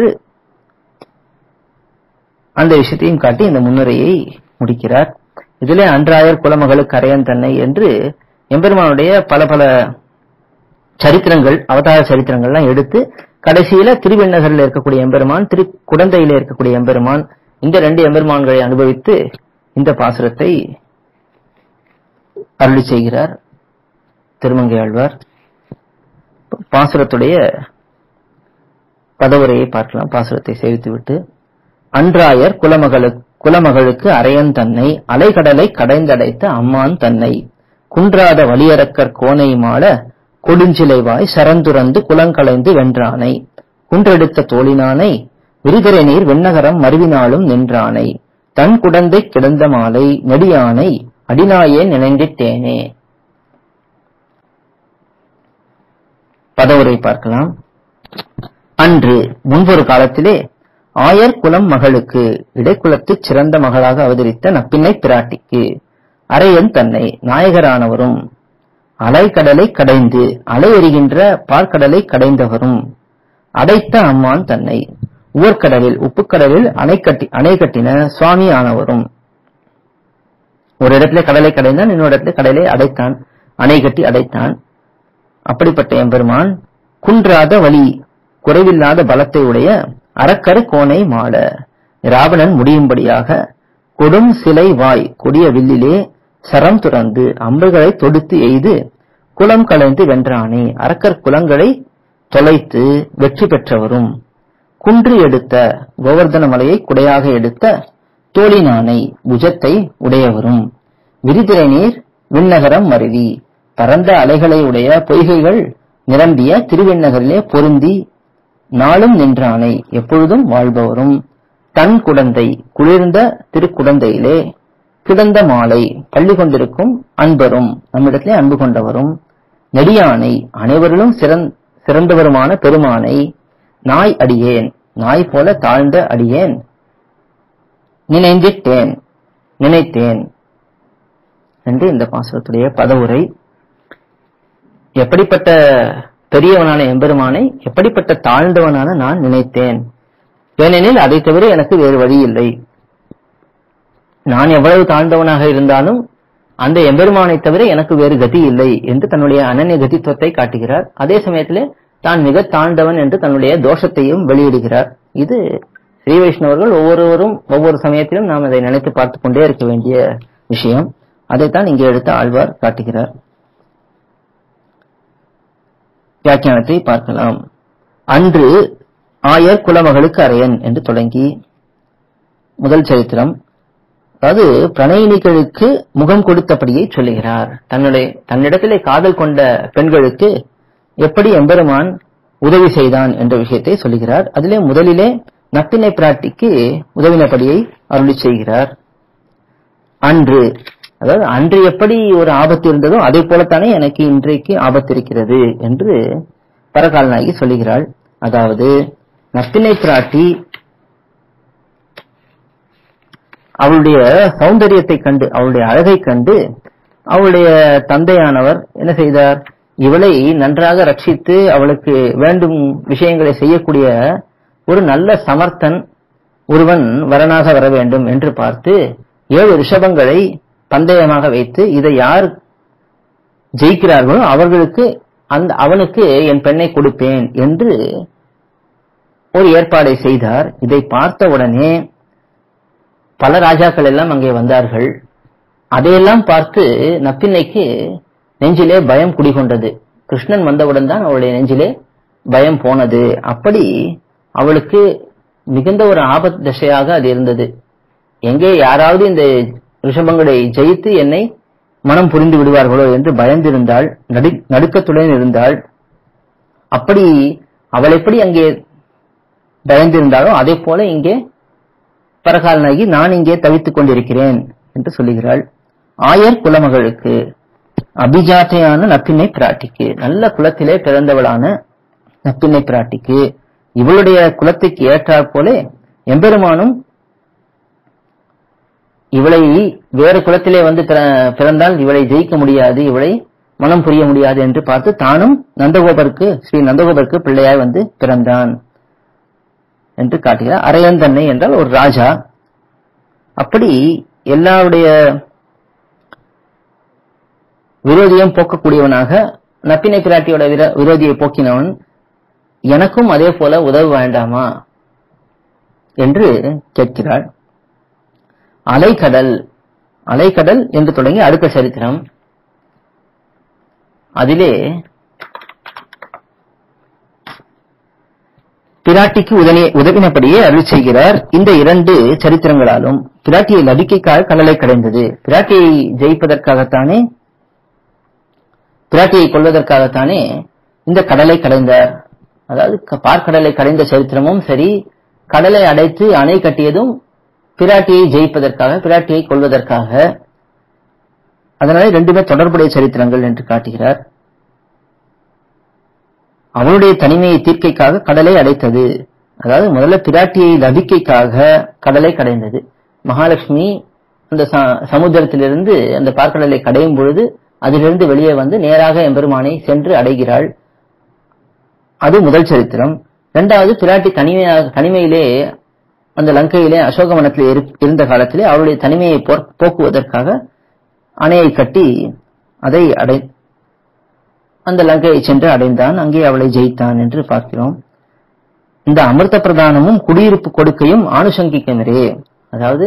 அந்த விஷயத்தையும் காட்டி இந்த முன்னுரையை முடிக்கிறார் இதிலே அன்றாயர் குலமகளுக்கு அரையன் தன்னை என்று எம்பெருமானுடைய பல பல சரித்திரங்கள் அவதார சரித்திரங்கள்லாம் எடுத்து கடைசியில திருவெண்ணகரில் இருக்கக்கூடிய எம்பெருமான் திரு குடந்தையில இருக்கக்கூடிய எம்பெருமான் இந்த ரெண்டு எம்பெருமான்களை அனுபவித்து இந்த பாசுரத்தை அருளி செய்கிறார் திருமங்கை ஆழ்வார் பாசுரத்துடைய பதவுரையை பார்க்கலாம் பாசுரத்தை சேவித்துவிட்டு அன்றாயர் குலமகளுக்கு குலமகளுக்கு அரையன் தன்னை அலைகடலை கடைந்தடைத்த அம்மான் தன்னை குன்றாத வலியரக்கர் கோனை மாள கொடுஞ்சிலைவாய் சரந்துரந்து குலங்களைந்து வென்றானை குன்றெடுத்த தோழினானை விரிதரை நீர் வெண்ணகரம் மருவினாலும் நின்றானை தன் குடந்தை கிடந்த மாலை நெடியானை அடிநாயேன் நினைந்திட்டேனே பதவுரை பார்க்கலாம் அன்று முன்பொரு காலத்திலே ஆயர் குலம் மகளுக்கு இடைக்குலத்து சிறந்த மகளாக அவதரித்த நப்பின்னை பிராட்டிக்கு அரையன் தன்னை நாயகரானவரும் அலைக்கடலை கடைந்து அலை எறிகின்ற பார்க்கடலை கடைந்தவரும் அடைத்த அம்மான் தன்னை உவர்கடலில் உப்புக்கடலில் அணை கட்டி அணை கட்டின சுவாமி ஆனவரும் ஒரு இடத்துல கடலை கடைந்தான் இன்னொரு இடத்துல கடலை அடைத்தான் அணை கட்டி அடைத்தான் அப்படிப்பட்ட எம்பெருமான் குன்றாத வழி குறைவில்லாத பலத்தை உடைய அரக்கரு கோணை மாட ராவணன் முடியும்படியாக கொடும் சிலை வாய் கொடிய வில்லிலே சரம் துறந்து அம்புகளை தொடுத்து எய்து குலம் களைந்து வென்றானே அரக்கர் குலங்களை தொலைத்து வெற்றி பெற்றவரும் குன்று எடுத்த கோவர்தன மலையை குடையாக எடுத்த தோழினானை புஜத்தை உடையவரும் விரிதிரை நீர் விண்ணகரம் மருவி பரந்த அலைகளை உடைய பொய்கைகள் நிரம்பிய திருவெண்ணகரிலே பொருந்தி நாளும் நின்றானை எப்பொழுதும் வாழ்பவரும் தன் குடந்தை குளிர்ந்த திருக்குடந்தையிலே கிடந்த மாலை பள்ளி கொண்டிருக்கும் அன்பரும் நம்மிடத்திலே அன்பு கொண்டவரும் நெடியானை அனைவரிலும் சிறந்- சிறந்தவருமான பெருமானை நாய் அடியேன் நாய் போல தாழ்ந்த அடியேன் நினைந்திட்டேன் நினைத்தேன் என்று இந்த பாசுரத்துடைய பதவுரை எப்படிப்பட்ட பெரியவனான எம்பெருமானை எப்படிப்பட்ட தாழ்ந்தவனான நான் நினைத்தேன் ஏனெனில் அதை தவிர எனக்கு வேறு வழி இல்லை நான் எவ்வளவு தாழ்ந்தவனாக இருந்தாலும் அந்த எம்பெருமானை தவிர எனக்கு வேறு கதி இல்லை என்று தன்னுடைய அனன்ய கதித்துவத்தை காட்டுகிறார் அதே சமயத்திலே தான் மிக தாழ்ந்தவன் என்று தன்னுடைய தோஷத்தையும் வெளியிடுகிறார் இது ஸ்ரீ வைஷ்ணவர்கள் ஒவ்வொருவரும் ஒவ்வொரு சமயத்திலும் நாம் அதை நினைத்து பார்த்துக் கொண்டே இருக்க வேண்டிய விஷயம் அதைத்தான் இங்கே எடுத்த ஆழ்வார் காட்டுகிறார் வியாக்கியானத்தை பார்க்கலாம் அன்று ஆயர் குலமகளுக்கு அரையன் என்று தொடங்கி முதல் சரித்திரம் அதாவது பிரணயினிகளுக்கு முகம் கொடுத்தபடியே சொல்லுகிறார் தன்னுடைய தன்னிடத்திலே காதல் கொண்ட பெண்களுக்கு எப்படி எம்பெருமான் உதவி செய்தான் என்ற விஷயத்தை சொல்லுகிறார் அதிலே முதலிலே நப்பினை பிராட்டிக்கு உதவினபடியை அருளி செய்கிறார் அன்று அதாவது அன்று எப்படி ஒரு ஆபத்து இருந்ததோ அதே போலத்தானே எனக்கு இன்றைக்கு ஆபத்து இருக்கிறது என்று பரகால் நாயகி சொல்லுகிறாள் அதாவது நப்பினை பிராட்டி அவளுடைய சௌந்தரியத்தை கண்டு அவளுடைய அழகை கண்டு அவளுடைய தந்தையானவர் என்ன செய்தார் இவளை நன்றாக ரட்சித்து அவளுக்கு வேண்டும் விஷயங்களை செய்யக்கூடிய ஒரு நல்ல சமர்த்தன் ஒருவன் வரனாக வர வேண்டும் என்று பார்த்து ஏழு ரிஷபங்களை பந்தயமாக வைத்து இதை யார் ஜெயிக்கிறார்களோ அவர்களுக்கு அந்த அவனுக்கு என் பெண்ணை கொடுப்பேன் என்று ஒரு ஏற்பாடை செய்தார் இதை பார்த்த உடனே பல ராஜாக்கள் எல்லாம் அங்கே வந்தார்கள் அதையெல்லாம் பார்த்து நப்பின்னைக்கு நெஞ்சிலே பயம் குடிகொண்டது கிருஷ்ணன் வந்தவுடன் தான் அவளுடைய நெஞ்சிலே பயம் போனது அப்படி அவளுக்கு மிகுந்த ஒரு ஆபத் தசையாக அது இருந்தது எங்கே யாராவது இந்த ரிஷபங்களை ஜெயித்து என்னை மனம் புரிந்து விடுவார்களோ என்று பயந்திருந்தாள் நடு நடுக்கத்துடன் இருந்தாள் அப்படி அவள் எப்படி அங்கே பயந்திருந்தாளோ அதே போல இங்கே பரகால் நாயகி நான் இங்கே தவித்துக் கொண்டிருக்கிறேன் என்று சொல்லுகிறாள் ஆயர் குலமகளுக்கு அபிஜாத்தையான நப்பினை பிராட்டிக்கு நல்ல குலத்திலே பிறந்தவளான நப்பினை பிராட்டிக்கு இவளுடைய குலத்துக்கு ஏற்றாற் போல எம்பெருமானும் இவளை வேறு குலத்திலே வந்து பிற- பிறந்தால் இவளை ஜெயிக்க முடியாது இவளை மனம் புரிய முடியாது என்று பார்த்து தானும் நந்தகோபருக்கு ஸ்ரீ நந்தகோபருக்கு பிள்ளையாய் வந்து பிறந்தான் என்று காட்டுகிறார் அரையந்தன்னை என்றால் ஒரு ராஜா அப்படி எல்லாருடைய விரோதியம் போக்கக்கூடியவனாக நப்பினை பிராட்டியோட விர- விரோதியை போக்கினவன் எனக்கும் அதே போல உதவ வேண்டாமா என்று கேட்கிறாள் அலைக்கடல் அலைக்கடல் என்று தொடங்கி அடுத்த சரித்திரம் அதிலே பிராட்டிக்கு உதவி உதவினபடியே அருள் செய்கிறார் இந்த இரண்டு சரித்திரங்களாலும் பிராட்டியை லபிக்கைக்காக கடலை கடைந்தது பிராட்டியை ஜெயிப்பதற்காகத்தானே பிராட்டியை கொள்வதற்காகத்தானே இந்த கடலை கடைந்தார் அதாவது க- பார்க்கடலை கடைந்த சரித்திரமும் சரி கடலை அடைத்து அணை கட்டியதும் பிராட்டியை ஜெயிப்பதற்காக பிராட்டியை கொள்வதற்காக அதனால ரெண்டுமே தொடர்புடைய சரித்திரங்கள் என்று காட்டுகிறார் அவளுடைய தனிமையை தீர்க்கைக்காக கடலை அடைத்தது அதாவது முதல்ல பிராட்டியை லபிக்கைக்காக கடலை கடைந்தது மகாலட்சுமி அந்த ச- சமுத்திரத்திலிருந்து அந்த பார்க்கடலை கடையும் பொழுது அதிலிருந்து வெளியே வந்து நேராக எம்பெருமானை சென்று அடைகிறாள் அது முதல் சரித்திரம் இரண்டாவது பிராட்டி தனிமையாக தனிமையிலே அந்த லங்கையிலே அசோகவனத்தில் இரு- இருந்த காலத்திலே அவருடைய தனிமையை போர்- போக்குவதற்காக அணையை கட்டி அதை அடை அந்த லங்கையை சென்று அடைந்தான் அங்கே அவளை ஜெயித்தான் என்று பார்க்கிறோம் இந்த அமிர்த பிரதானமும் குடியிருப்பு கொடுக்கையும் ஆணுசங்கிக்கமிரே அதாவது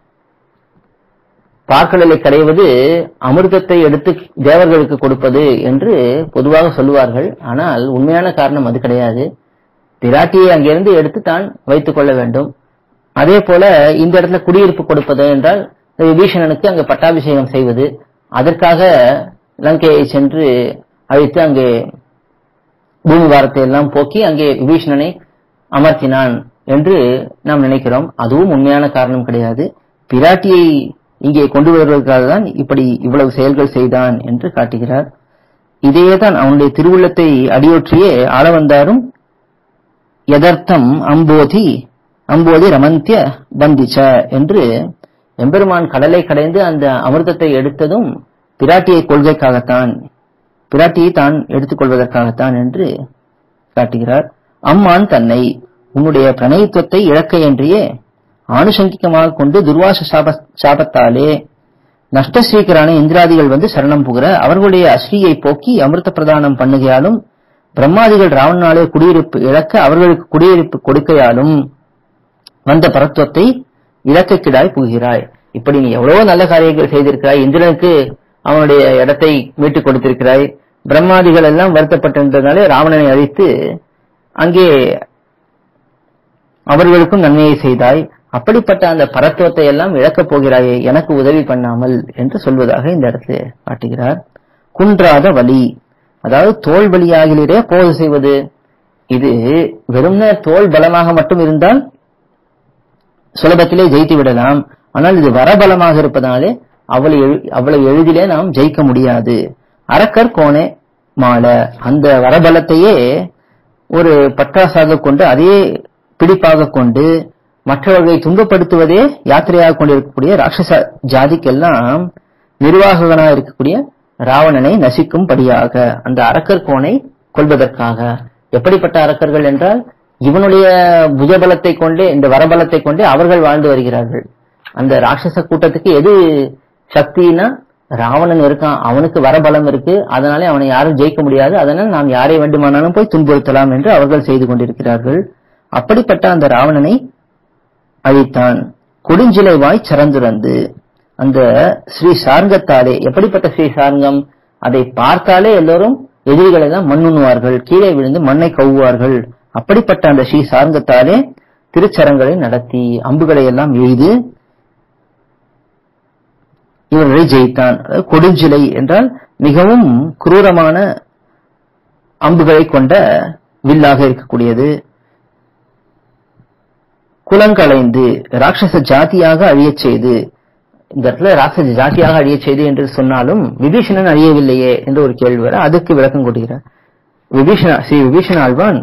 பார்க்கடலை கடைவது அமிர்தத்தை எடுத்து தேவர்களுக்கு கொடுப்பது என்று பொதுவாக சொல்லுவார்கள் ஆனால் உண்மையான காரணம் அது கிடையாது பிராட்டியை அங்கிருந்து எடுத்து தான் வைத்துக் கொள்ள வேண்டும் அதே போல இந்த இடத்துல குடியிருப்பு கொடுப்பது என்றால் இந்த விபீஷணனுக்கு அங்கு பட்டாபிஷேகம் செய்வது அதற்காக லங்கையை சென்று அழைத்து அங்கே பூமி வாரத்தை எல்லாம் போக்கி அங்கே விபீஷணனை அமர்த்தினான் என்று நாம் நினைக்கிறோம் அதுவும் உண்மையான காரணம் கிடையாது பிராட்டியை இங்கே கொண்டு வருவதற்காக தான் இப்படி இவ்வளவு செயல்கள் செய்தான் என்று காட்டுகிறார் இதையேதான் அவனுடைய திருவுள்ளத்தை அடியொற்றியே ஆள வந்தாரும் எதர்த்தம் அம்போதி அம்போதி ரமந்திய பந்திச்ச என்று எம்பெருமான் கடலை கடைந்து அந்த அமிர்தத்தை எடுத்ததும் பிராட்டியை கொள்கைக்காகத்தான் பிராட்டியை தான் எடுத்துக்கொள்வதற்காகத்தான் என்று காட்டுகிறார் அம்மான் தன்னை உன்னுடைய பிரணயித்துவத்தை இழக்க என்றியே ஆணுசங்கிகமாக கொண்டு துர்வாச சாப சாபத்தாலே நஷ்டஸ்ரீகரான இந்திராதிகள் வந்து சரணம் புகிற அவர்களுடைய அஸ்ரீயை போக்கி அமிர்த பிரதானம் பண்ணுகையாலும் பிரம்மாதிகள் ராவணனாலே குடியிருப்பு இழக்க அவர்களுக்கு குடியிருப்பு கொடுக்கையாலும் வந்த பரத்துவத்தை இழக்கக்கிடாய் புகிறாய் இப்படி நீ எவ்வளவோ நல்ல காரியங்கள் செய்திருக்கிறாய் இந்திரனுக்கு அவனுடைய இடத்தை மீட்டுக் கொடுத்திருக்கிறாய் பிரம்மாதிகள் எல்லாம் வருத்தப்பட்டிருந்ததாலே ராவணனை அழித்து அங்கே அவர்களுக்கும் நன்மையை செய்தாய் அப்படிப்பட்ட அந்த பரத்துவத்தை எல்லாம் இழக்கப் போகிறாயே எனக்கு உதவி பண்ணாமல் என்று சொல்வதாக இந்த இடத்துல காட்டுகிறார் குன்றாத வலி அதாவது தோல் வழியாகிலே போது செய்வது இது வெறும்ன தோல் பலமாக மட்டும் இருந்தால் சுலபத்திலே ஜெயித்து விடலாம் ஆனால் இது வரபலமாக இருப்பதனாலே அவளை எழு- அவ்வளவு எளிதிலே நாம் ஜெயிக்க முடியாது அரக்கர் கோணே மால அந்த வரபலத்தையே ஒரு பற்றாசாக கொண்டு அதையே பிடிப்பாக கொண்டு மற்றவர்களை துன்பப்படுத்துவதே யாத்திரையாக கொண்டிருக்கக்கூடிய ராட்சச ஜாதிக்கெல்லாம் நிர்வாககனாக இருக்கக்கூடிய ராவணனை நசிக்கும்படியாக அந்த அரக்கர் கோனை கொள்வதற்காக எப்படிப்பட்ட அரக்கர்கள் என்றால் இவனுடைய புஜபலத்தை கொண்டே இந்த வரபலத்தை கொண்டே அவர்கள் வாழ்ந்து வருகிறார்கள் அந்த ராட்சச கூட்டத்துக்கு எது சக்தினா ராவணன் இருக்கான் அவனுக்கு வரபலம் இருக்கு அதனாலே அவனை யாரும் ஜெயிக்க முடியாது அதனால் நாம் யாரை வேண்டுமானாலும் போய் துன்புறுத்தலாம் என்று அவர்கள் செய்து கொண்டிருக்கிறார்கள் அப்படிப்பட்ட அந்த ராவணனை அழித்தான் கொடுஞ்சிலை வாய் சரந்துரந்து அந்த ஸ்ரீ சார்ங்கத்தாலே எப்படிப்பட்ட ஸ்ரீ சார்ங்கம் அதை பார்த்தாலே எல்லோரும் எதிரிகளை தான் மண்ணுண்ணுவார்கள் கீழே விழுந்து மண்ணை கவ்வுவார்கள் அப்படிப்பட்ட அந்த ஸ்ரீ சார்ங்கத்தாலே திருச்சரங்களை நடத்தி அம்புகளை எல்லாம் எய்து இவர்களை ஜெயித்தான் அதாவது கொடுஞ்சிலை என்றால் மிகவும் குரூரமான அம்புகளை கொண்ட வில்லாக இருக்கக்கூடியது குலங்களைந்து ராட்சச ஜாதியாக அழியச் செய்து இந்த இடத்துல ராட்சச ஜாதியாக அழியச் செய்து என்று சொன்னாலும் விபீஷணன் அழியவில்லையே என்று ஒரு கேள்வி வர அதுக்கு விளக்கம் கொடுக்கிறார் விபீஷண ஸ்ரீ விபீஷண ஆழ்வான்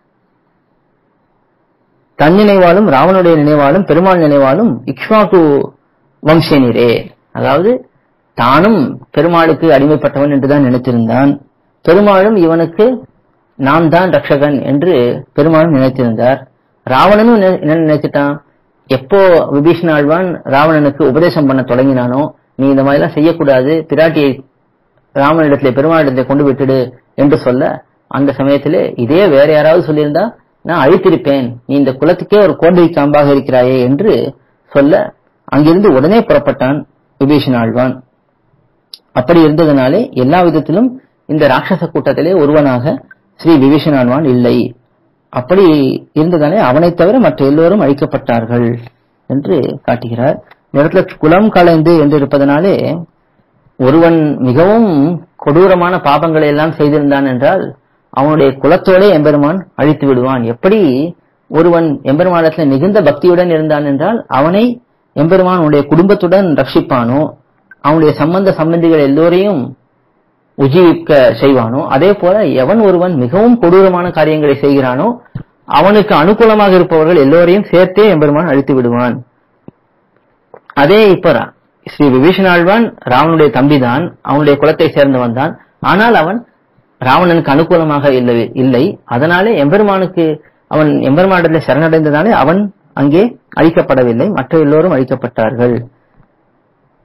தன் நினைவாலும் ராவனுடைய நினைவாலும் பெருமாள் நினைவாலும் இக்ஷ்வாகு வம்சனிரே அதாவது தானும் பெருமாளுக்கு அடிமைப்பட்டவன் என்றுதான் நினைத்திருந்தான் பெருமாளும் இவனுக்கு நான் தான் ரட்சகன் என்று பெருமாளும் நினைத்திருந்தார் ராவணனும் என்ன என்ன நினைச்சிட்டான் எப்போ விபீஷண ஆழ்வான் ராவணனுக்கு உபதேசம் பண்ண தொடங்கினானோ நீ இந்த மாதிரி எல்லாம் செய்யக்கூடாது பிராட்டியை ராமனிடத்திலே பெருமாளிடத்திலே கொண்டு விட்டுடு என்று சொல்ல அந்த சமயத்திலே இதே வேற யாராவது சொல்லியிருந்தா நான் அழித்திருப்பேன் நீ இந்த குலத்துக்கே ஒரு கோட்டை காம்பாக இருக்கிறாயே என்று சொல்ல அங்கிருந்து உடனே புறப்பட்டான் விபீஷண ஆழ்வான் அப்படி இருந்ததனாலே எல்லா விதத்திலும் இந்த ராட்சச கூட்டத்திலே ஒருவனாக ஸ்ரீ விபீஷண ஆழ்வான் இல்லை அப்படி இருந்ததாலே அவனைத் தவிர மற்ற எல்லோரும் அழிக்கப்பட்டார்கள் என்று காட்டுகிறார் இந்த இடத்துல குலம் கலைந்து என்று இருப்பதனாலே ஒருவன் மிகவும் கொடூரமான பாபங்களை எல்லாம் செய்திருந்தான் என்றால் அவனுடைய குலத்தோடே எம்பெருமான் அழித்து விடுவான் எப்படி ஒருவன் எம்பெருமானிடத்தில் மிகுந்த பக்தியுடன் இருந்தான் என்றால் அவனை எம்பெருமான் உன்னுடைய குடும்பத்துடன் ரட்சிப்பானோ அவனுடைய சம்பந்த சம்பந்திகள் எல்லோரையும் உஜீவிக்க செய்வானோ அதே போல எவன் ஒருவன் மிகவும் கொடூரமான காரியங்களை செய்கிறானோ அவனுக்கு அனுகூலமாக இருப்பவர்கள் எல்லோரையும் சேர்த்தே எம்பெருமான் அழித்து விடுவான் அதே இப்ப ரா- ஸ்ரீ விபீஷண ஆழ்வான் ராவனுடைய தம்பிதான் அவனுடைய குலத்தை சேர்ந்தவன் தான் ஆனால் அவன் ராவணனுக்கு அனுகூலமாக இல்லை இல்லை அதனாலே எம்பெருமானுக்கு அவன் எம்பெருமானிடத்தில் சரணடைந்ததாலே அவன் அங்கே அழிக்கப்படவில்லை மற்ற எல்லோரும் அழிக்கப்பட்டார்கள்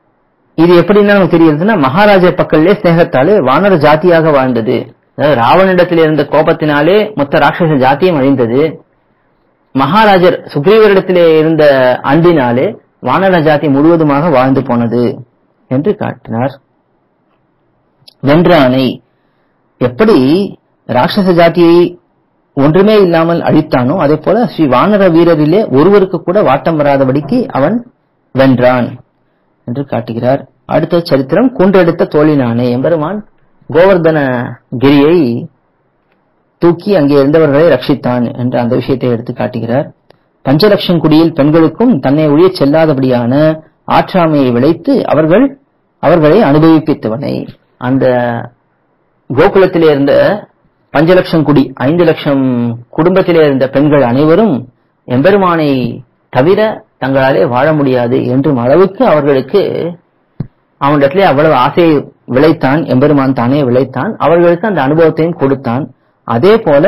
இது எப்படின்னா நமக்கு தெரியுதுன்னா மகாராஜ பக்கல்லே ஸ்நேகத்தாலே வானர ஜாதியாக வாழ்ந்தது அதாவது ராவணிடத்தில் இருந்த கோபத்தினாலே மொத்த ராட்சச ஜாத்தியம் அழிந்தது மகாராஜர் சுக்ரீவரிடத்திலே இருந்த அன்பினாலே வானர ஜாதி முழுவதுமாக வாழ்ந்து போனது என்று காட்டினார் வென்றானை எப்படி ராட்சச ஜாதியை ஒன்றுமே இல்லாமல் அழித்தானோ அதே போல ஸ்ரீ வானர வீரரிலே ஒருவருக்கு கூட வாட்டம் வராதபடிக்கு அவன் வென்றான் என்று காட்டுகிறார் அடுத்த சரித்திரம் குன்றெடுத்த தோழினானே எம்பெருமான் கோவர்தன கிரியை தூக்கி அங்கே இருந்தவர்களை ரட்சித்தான் என்ற அந்த விஷயத்தை எடுத்து காட்டுகிறார் பஞ்சலட்சம் குடியில் பெண்களுக்கும் தன்னை ஒழிய செல்லாதபடியான ஆற்றாமையை விளைத்து அவர்கள் அவர்களை அனுபவிப்பித்தவனை அந்த கோகுலத்திலே இருந்த பஞ்சலட்சம் குடி ஐந்து லட்சம் குடும்பத்திலே இருந்த பெண்கள் அனைவரும் எம்பெருமானை தவிர தங்களாலே வாழ முடியாது என்றும் அளவுக்கு அவர்களுக்கு அவனிடத்திலே அவ்வளவு ஆசையை விளைத்தான் எம்பெருமான் தானே விளைத்தான் அவர்களுக்கு அந்த அனுபவத்தையும் கொடுத்தான் அதே போல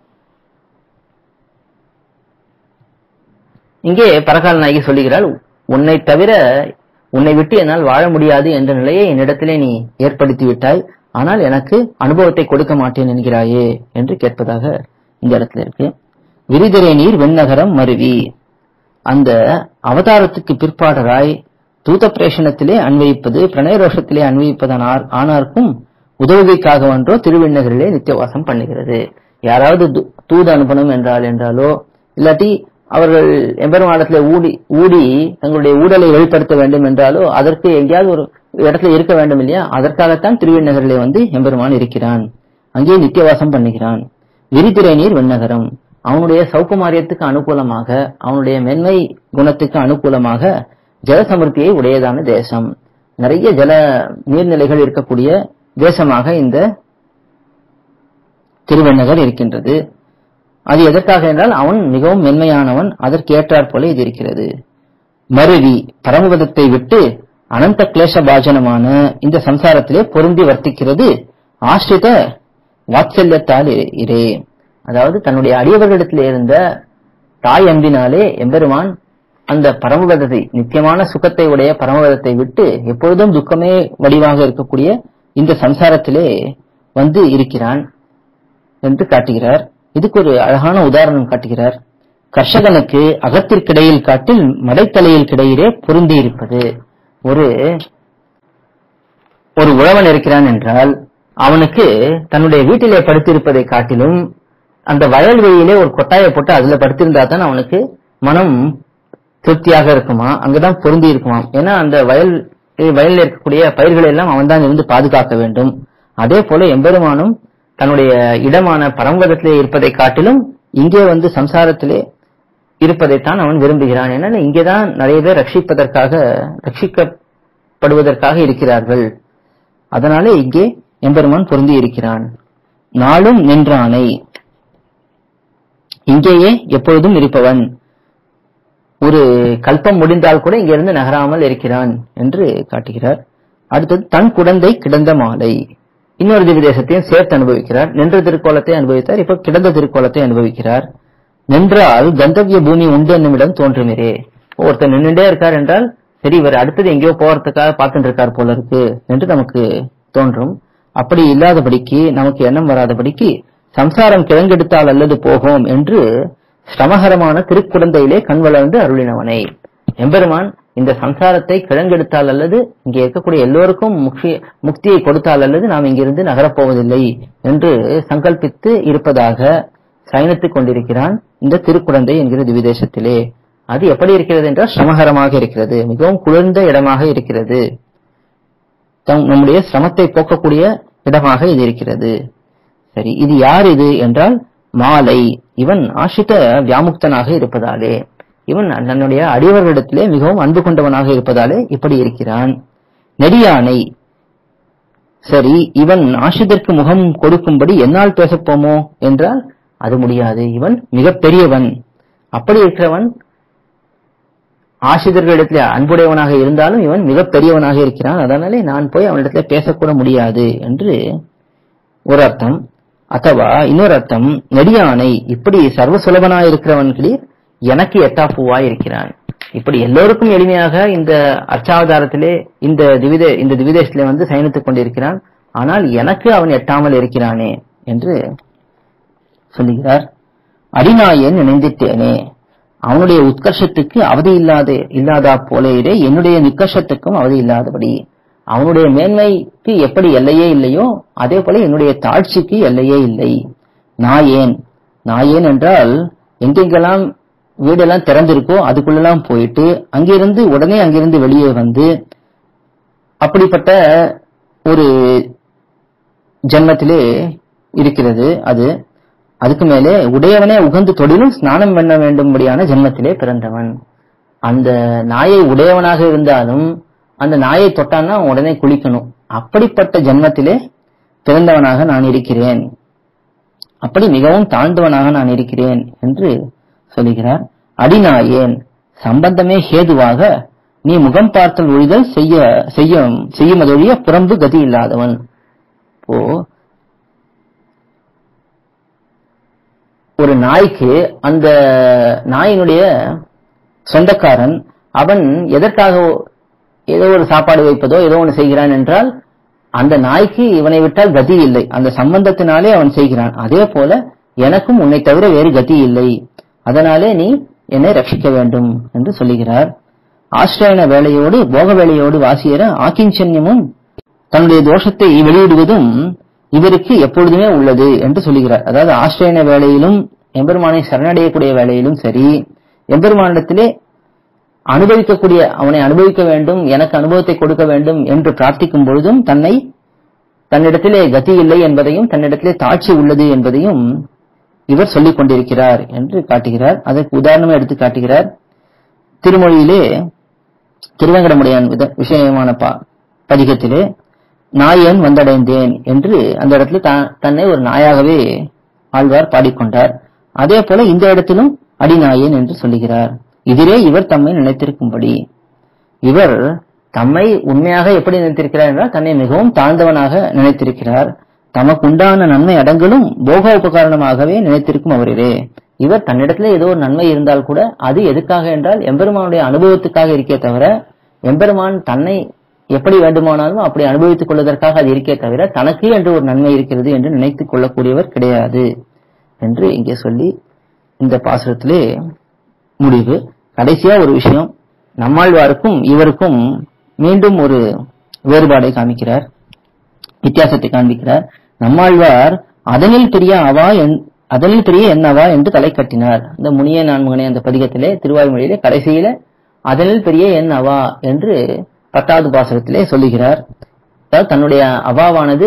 இங்கே பரகால நாயகி சொல்லுகிறாள் உன்னை தவிர உன்னை விட்டு என்னால் வாழ முடியாது என்ற நிலையை என்னிடத்திலே நீ ஏற்படுத்தி விட்டாய் ஆனால் எனக்கு அனுபவத்தை கொடுக்க மாட்டேன் என்கிறாயே என்று கேட்பதாக இந்த இடத்துல இருக்கு விரிதிரை நீர் வெண்ணகரம் மருவி அந்த அவதாரத்துக்கு பிற்பாடராய் தூத பிரேஷனத்திலே அன்வயிப்பது பிரணயரோஷத்திலே அன்வயிப்பதன் ஆர்- ஆனார்க்கும் உதவுகைக்காக ஒன்றோ திருவிண்ணகரிலே நித்தியவாசம் பண்ணுகிறது யாராவது து- தூது அனுப்பணும் என்றால் என்றாலோ இல்லாட்டி அவர்கள் எம்பெருமானத்திலே ஊடி ஊடி தங்களுடைய ஊடலை வெளிப்படுத்த வேண்டும் என்றாலோ அதற்கு எங்கேயாவது ஒரு இடத்துல இருக்க வேண்டும் இல்லையா அதற்காகத்தான் திருவிண்ணகரிலே வந்து எம்பெருமான் இருக்கிறான் அங்கே நித்தியவாசம் பண்ணுகிறான் விரிதிரை நீர் வெண்ணகரம் அவனுடைய சௌகுமாரியத்துக்கு அனுகூலமாக அவனுடைய மென்மை குணத்துக்கு அனுகூலமாக ஜலசமிருத்தியை உடையதான தேசம் நிறைய ஜல நீர்நிலைகள் இருக்கக்கூடிய தேசமாக இந்த திருவெண்ணகர் இருக்கின்றது அது எதற்காக என்றால் அவன் மிகவும் மென்மையானவன் அதற்கு ஏற்றாற் போல இது இருக்கிறது மருவி பரமபதத்தை விட்டு அனந்த கிளேச பாஜனமான இந்த சம்சாரத்திலே பொருந்தி வர்த்திக்கிறது ஆஷ்ரித வாத்சல்யத்தால் இரு- இரே அதாவது தன்னுடைய அடியவர்களிடத்திலே இருந்த தாய் அன்பினாலே எம்பெருமான் அந்த பரமபதத்தை நித்தியமான சுகத்தை உடைய பரமபதத்தை விட்டு எப்பொழுதும் துக்கமே வடிவாக இருக்கக்கூடிய இந்த சம்சாரத்திலே வந்து இருக்கிறான் என்று காட்டுகிறார் இதுக்கு ஒரு அழகான உதாரணம் காட்டுகிறார் கர்ஷகனுக்கு அகத்திற்கிடையில் காட்டில் மடைத்தலையில் கிடையிலே பொருந்தி இருப்பது ஒரு ஒரு உழவன் இருக்கிறான் என்றால் அவனுக்கு தன்னுடைய வீட்டிலே படுத்திருப்பதை காட்டிலும் அந்த வயல்வெளியிலே ஒரு கொட்டாயை போட்டு அதுல படுத்திருந்தா தான் அவனுக்கு மனம் திருப்தியாக இருக்குமா அங்கதான் பொருந்தி இருக்குமாம் ஏன்னா அந்த வயல் வயலில் இருக்கக்கூடிய பயிர்களை எல்லாம் அவன் தான் இருந்து பாதுகாக்க வேண்டும் அதே போல எம்பெருமானும் தன்னுடைய இடமான பரம்பதத்திலே இருப்பதை காட்டிலும் இங்கே வந்து சம்சாரத்திலே இருப்பதைத்தான் அவன் விரும்புகிறான் ஏன்னா இங்கேதான் நிறைய பேர் ரட்சிப்பதற்காக ரட்சிக்கப்படுவதற்காக இருக்கிறார்கள் அதனாலே இங்கே எம்பெருமான் பொருந்தி இருக்கிறான் நாளும் நின்றானை இங்கேயே எப்பொழுதும் இருப்பவன் ஒரு கல்பம் முடிந்தால் கூட இங்கிருந்து நகராமல் இருக்கிறான் என்று காட்டுகிறார் அடுத்தது தன் குடந்தை கிடந்த மாலை இன்னொரு திவ்யதேசத்தையும் சேர்த்து அனுபவிக்கிறார் நின்ற திருக்கோலத்தை அனுபவித்தார் இப்ப கிடந்த திருக்கோலத்தை அனுபவிக்கிறார் நின்றால் கந்தவிய பூமி உண்டு என்னுமிடம் தோன்றுமிரே ஒருத்தர் நின்றுட்டே இருக்கார் என்றால் சரி இவர் அடுத்தது எங்கேயோ போறதுக்காக பார்த்துட்டு இருக்கார் போல இருக்கு என்று நமக்கு தோன்றும் அப்படி இல்லாதபடிக்கு நமக்கு எண்ணம் வராதபடிக்கு சம்சாரம் கிழங்கெடுத்தால் அல்லது போகும் என்று சிரமகரமான திருக்குடந்தையிலே கண் வளர்ந்து அருளினவனை எம்பெருமான் இந்த சம்சாரத்தை கிழங்கெடுத்தால் அல்லது இங்கே இருக்கக்கூடிய எல்லோருக்கும் முக்கிய முக்தியை கொடுத்தால் அல்லது நாம் இங்கிருந்து நகரப்போவதில்லை என்று சங்கல்பித்து இருப்பதாக சயனித்துக் கொண்டிருக்கிறான் இந்த திருக்குடந்தை என்கிற திவிதேசத்திலே அது எப்படி இருக்கிறது என்றால் சிரமகரமாக இருக்கிறது மிகவும் குளிர்ந்த இடமாக இருக்கிறது தம் நம்முடைய சிரமத்தை போக்கக்கூடிய இடமாக இது இருக்கிறது சரி இது யார் இது என்றால் மாலை இவன் ஆசிரித வியாமுக்தனாக இருப்பதாலே இவன் தன்னுடைய அடியவர்களிடத்திலே மிகவும் அன்பு கொண்டவனாக இருப்பதாலே இப்படி இருக்கிறான் நெடியானை சரி இவன் ஆசிரியருக்கு முகம் கொடுக்கும்படி என்னால் பேசப்போமோ என்றால் அது முடியாது இவன் மிக பெரியவன் அப்படி இருக்கிறவன் ஆசிரியர்களிடத்தில் அன்புடையவனாக இருந்தாலும் இவன் மிக பெரியவனாக இருக்கிறான் அதனாலே நான் போய் அவனிடத்துல பேசக்கூட முடியாது என்று ஒரு அர்த்தம் அத்தவா இன்னொரு அர்த்தம் நெடியானை இப்படி சர்வ சுலபனாய் இருக்கிறவன்களில் எனக்கு எட்டாப்புவாய் இருக்கிறான் இப்படி எல்லோருக்கும் எளிமையாக இந்த அர்ச்சாவதாரத்திலே இந்த திவித இந்த திவிதேசத்திலே வந்து சயனித்துக் கொண்டிருக்கிறான் ஆனால் எனக்கு அவன் எட்டாமல் இருக்கிறானே என்று சொல்லுகிறார் அடிநாயன் நினைந்திட்டேனே அவனுடைய உத்கர்ஷத்துக்கு அவதி இல்லாத இல்லாதா போலேயே என்னுடைய நிக்கர்ஷத்துக்கும் அவதி இல்லாதபடி அவனுடைய மேன்மைக்கு எப்படி எல்லையே இல்லையோ அதே போல என்னுடைய தாழ்ச்சிக்கு எல்லையே இல்லை நாயேன் நாயேன் என்றால் எங்கெங்கெல்லாம் வீடெல்லாம் திறந்திருக்கோ அதுக்குள்ளெல்லாம் போயிட்டு அங்கிருந்து உடனே அங்கிருந்து வெளியே வந்து அப்படிப்பட்ட ஒரு ஜென்மத்திலே இருக்கிறது அது அதுக்கு மேலே உடையவனே உகந்து தொழிலும் ஸ்நானம் பண்ண வேண்டும்படியான ஜென்மத்திலே பிறந்தவன் அந்த நாயை உடையவனாக இருந்தாலும் அந்த நாயை தொட்டான்னா உடனே குளிக்கணும் அப்படிப்பட்ட ஜென்மத்திலே பிறந்தவனாக நான் இருக்கிறேன் அப்படி மிகவும் தாழ்ந்தவனாக நான் இருக்கிறேன் என்று சொல்லுகிறார் அடிநாயேன் சம்பந்தமே ஹேதுவாக நீ முகம் பார்த்தல் ஒழிதல் செய்ய செய்யும் செய்யுமதொழிய புறம்பு கதி இல்லாதவன் இப்போ ஒரு நாய்க்கு அந்த நாயினுடைய சொந்தக்காரன் அவன் எதற்காக ஏதோ ஒரு சாப்பாடு வைப்பதோ ஏதோ ஒன்று செய்கிறான் என்றால் அந்த நாய்க்கு இவனை விட்டால் கதி இல்லை அந்த சம்பந்தத்தினாலே அவன் செய்கிறான் அதே போல எனக்கும் உன்னை தவிர வேறு கதி இல்லை அதனாலே நீ என்னை ரட்சிக்க வேண்டும் என்று சொல்லுகிறார் ஆசிரியன வேலையோடு போக வேலையோடு வாசியர ஆக்கிஞ்சன்யமும் தன்னுடைய தோஷத்தை வெளியிடுவதும் இவருக்கு எப்பொழுதுமே உள்ளது என்று சொல்லுகிறார் அதாவது ஆசிரியன வேலையிலும் எம்பெருமானை சரணடையக்கூடிய வேலையிலும் சரி எம்பெருமானிடத்திலே அனுபவிக்கக்கூடிய அவனை அனுபவிக்க வேண்டும் எனக்கு அனுபவத்தை கொடுக்க வேண்டும் என்று பிரார்த்திக்கும் பொழுதும் தன்னை தன்னிடத்திலே கதி இல்லை என்பதையும் தன்னிடத்திலே தாட்சி உள்ளது என்பதையும் இவர் சொல்லிக் கொண்டிருக்கிறார் என்று காட்டுகிறார் அதற்கு உதாரணமா எடுத்து காட்டுகிறார் திருமொழியிலே திருவேங்கடமுடையான் வித- விஷயமான பா- பதிகத்திலே நாயன் வந்தடைந்தேன் என்று அந்த இடத்துல தா- தன்னை ஒரு நாயாகவே ஆழ்வார் பாடிக்கொண்டார் அதே போல இந்த இடத்திலும் அடிநாயன் என்று சொல்லுகிறார் இதிலே இவர் தம்மை நினைத்திருக்கும்படி இவர் தம்மை உண்மையாக எப்படி நினைத்திருக்கிறார் என்றால் தன்னை மிகவும் தாழ்ந்தவனாக நினைத்திருக்கிறார் தமக்கு உண்டான நன்மை அடங்கலும் போக உபகாரணமாகவே நினைத்திருக்கும் அவரிலே இவர் தன்னிடத்திலே ஏதோ ஒரு நன்மை இருந்தால் கூட அது எதுக்காக என்றால் எம்பெருமானுடைய அனுபவத்துக்காக இருக்கே தவிர எம்பெருமான் தன்னை எப்படி வேண்டுமானாலும் அப்படி அனுபவித்துக் கொள்வதற்காக அது இருக்கே தவிர தனக்கு என்று ஒரு நன்மை இருக்கிறது என்று நினைத்துக் கொள்ளக்கூடியவர் கிடையாது என்று இங்கே சொல்லி இந்த பாசுரத்திலே முடிவு கடைசியா ஒரு விஷயம் நம்மாழ்வாருக்கும் இவருக்கும் மீண்டும் ஒரு வேறுபாடை காமிக்கிறார் வித்தியாசத்தை காண்பிக்கிறார் நம்மாழ்வார் அதனில் பெரிய அவா என்- அதனில் பெரிய என்னவா என்று தலை கட்டினார் இந்த முனிய நான்முகனை அந்த பதிகத்திலே திருவாய்மொழியிலே கடைசியில அதனில் பெரிய என் அவா என்று பத்தாவது பாசுரத்திலே சொல்லுகிறார் அதாவது தன்னுடைய அவாவானது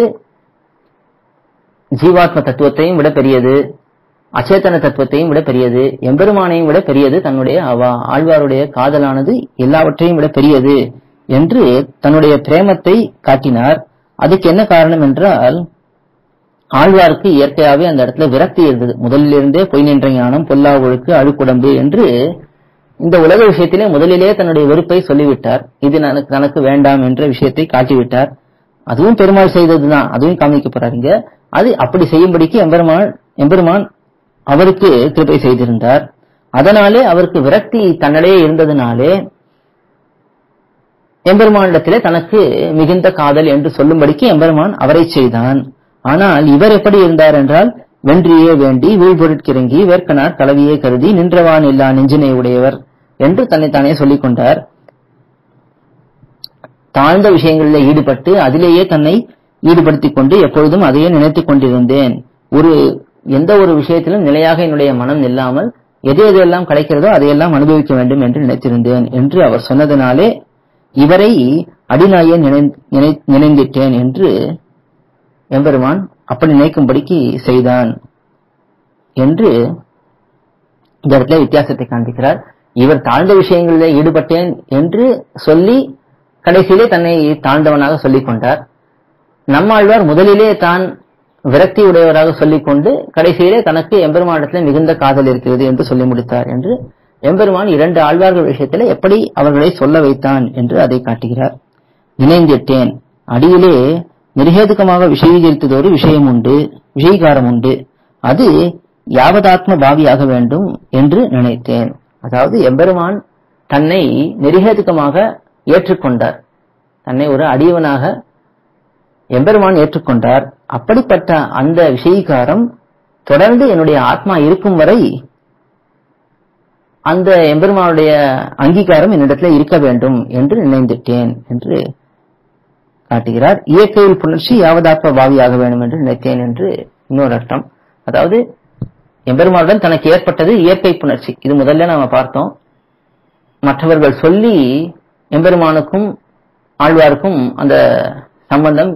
ஜீவாத்ம தத்துவத்தையும் விட பெரியது அச்சேதன தத்துவத்தையும் விட பெரியது எம்பெருமானையும் விட பெரியது தன்னுடைய அவா ஆழ்வாருடைய காதலானது எல்லாவற்றையும் விட பெரியது என்று தன்னுடைய பிரேமத்தை காட்டினார் அதுக்கு என்ன காரணம் என்றால் ஆழ்வாருக்கு இயற்கையாவே அந்த இடத்துல விரக்தி இருந்தது முதலிலிருந்தே பொய் நின்ற ஞானம் பொல்லா ஒழுக்கு அழுக்குடம்பு என்று இந்த உலக விஷயத்திலே முதலிலே தன்னுடைய வெறுப்பை சொல்லிவிட்டார் இது எனக்கு தனக்கு வேண்டாம் என்ற விஷயத்தை காட்டிவிட்டார் அதுவும் பெருமாள் செய்ததுதான் அதுவும் காமிக்க போறாருங்க அது அப்படி செய்யும்படிக்கு எம்பெருமான் எம்பெருமான் அவருக்கு கிருபை செய்திருந்தார் அதனாலே அவருக்கு விரக்தி தன்னிடையே இருந்ததினாலே எம்பெருமானிடத்திலே தனக்கு மிகுந்த காதல் என்று சொல்லும்படிக்கு எம்பெருமான் அவரை செய்தான் ஆனால் இவர் எப்படி இருந்தார் என்றால் வென்றியே வேண்டி வீழ்பொருட்கிறங்கி வேர்க்கனார் கலவியே கருதி நின்றவான் இல்லா நெஞ்சினை உடையவர் என்று தன்னைத்தானே சொல்லிக் கொண்டார் தாழ்ந்த விஷயங்களில் ஈடுபட்டு அதிலேயே தன்னை ஈடுபடுத்திக் கொண்டு எப்பொழுதும் அதையே நினைத்துக் கொண்டிருந்தேன் ஒரு எந்த ஒரு விஷயத்திலும் நிலையாக என்னுடைய மனம் இல்லாமல் எது எதெல்லாம் கிடைக்கிறதோ அதையெல்லாம் அனுபவிக்க வேண்டும் என்று நினைத்திருந்தேன் என்று அவர் சொன்னதினாலே இவரை அடிநாயே நினை- நினை- நினைந்திட்டேன் என்று எம்பெருமான் அப்படி நினைக்கும்படிக்கு செய்தான் என்று இந்த இடத்துல வித்தியாசத்தை காண்பிக்கிறார் இவர் தாழ்ந்த விஷயங்களிலே ஈடுபட்டேன் என்று சொல்லி கடைசியிலே தன்னை தாழ்ந்தவனாக சொல்லிக் கொண்டார் நம்மாழ்வார் முதலிலே தான் விரக்தி உடையவராக சொல்லிக்கொண்டு கடைசியிலே தனக்கு எம்பெருமானிடத்திலே மிகுந்த காதல் இருக்கிறது என்று சொல்லி முடித்தார் என்று எம்பெருமான் இரண்டு ஆழ்வார்கள் விஷயத்திலே எப்படி அவர்களை சொல்ல வைத்தான் என்று அதை காட்டுகிறார் நினைந்திட்டேன் அடியிலே நிர்ஹேதுக்கமாக விஷயீகரித்ததொரு விஷயம் உண்டு விஷயீகாரம் உண்டு அது யாவதாத்ம பாவியாக வேண்டும் என்று நினைத்தேன் அதாவது எம்பெருமான் தன்னை நெறிகேதுக்கமாக ஏற்றுக்கொண்டார் தன்னை ஒரு அடியவனாக எம்பெருமான் ஏற்றுக்கொண்டார் அப்படிப்பட்ட அந்த விஷயீகாரம் தொடர்ந்து என்னுடைய ஆத்மா இருக்கும் வரை அந்த எம்பெருமானுடைய அங்கீகாரம் என்னிடத்தில் இருக்க வேண்டும் என்று நினைந்துட்டேன் என்று காட்டுகிறார் இயற்கையில் புணர்ச்சி யாவதாத்ம பாவியாக வேண்டும் என்று நினைத்தேன் என்று இன்னொரு அர்த்தம் அதாவது எம்பெருமானுடன் தனக்கு ஏற்பட்டது இயற்கை புணர்ச்சி இது முதல்ல நாம பார்த்தோம் மற்றவர்கள் சொல்லி எம்பெருமானுக்கும் ஆழ்வாருக்கும் அந்த சம்பந்தம்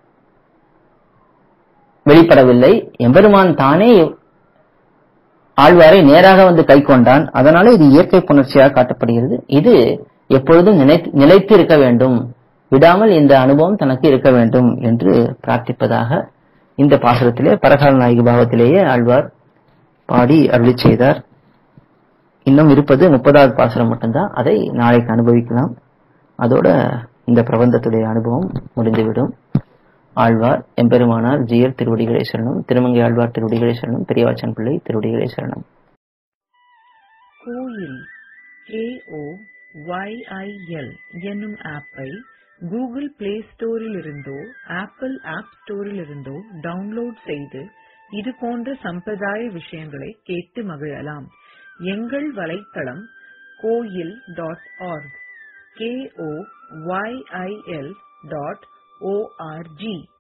வெளிப்படவில்லை எம்பெருமான் தானே ஆழ்வாரை நேராக வந்து கை கொண்டான் அதனால இது இயற்கை புணர்ச்சியாக காட்டப்படுகிறது இது எப்பொழுதும் நினைத்து நிலைத்து இருக்க வேண்டும் விடாமல் இந்த அனுபவம் தனக்கு இருக்க வேண்டும் என்று பிரார்த்திப்பதாக இந்த பாசுரத்திலே பரகால நாயகி பாவத்திலேயே ஆழ்வார் பாடி அருளி செய்தார் இன்னும் இருப்பது முப்பதாவது பாசுரம் மட்டும்தான் அதை நாளைக்கு அனுபவிக்கலாம் அதோட இந்த பிரபந்தத்துடைய அனுபவம் முடிந்துவிடும் ஆழ்வார் எம்பெருமானார் ஜியர் திருவடிகளே சரணம் திருமங்கை ஆழ்வார் திருவடிகளே சரணம் பெரியவாச்சன் பிள்ளை திருவடிகளே சரணம் கோயில் கேஓ ஒய்ஐஎல் என்னும் ஆப்பை கூகுள் பிளே ஸ்டோரில் இருந்தோ ஆப்பிள் ஆப் ஸ்டோரில் இருந்தோ டவுன்லோட் செய்து இது போன்ற சம்பிரதாய விஷயங்களை கேட்டு மகிழலாம் எங்கள் வலைத்தளம் கோயில் dot org K O Y I L dot O R G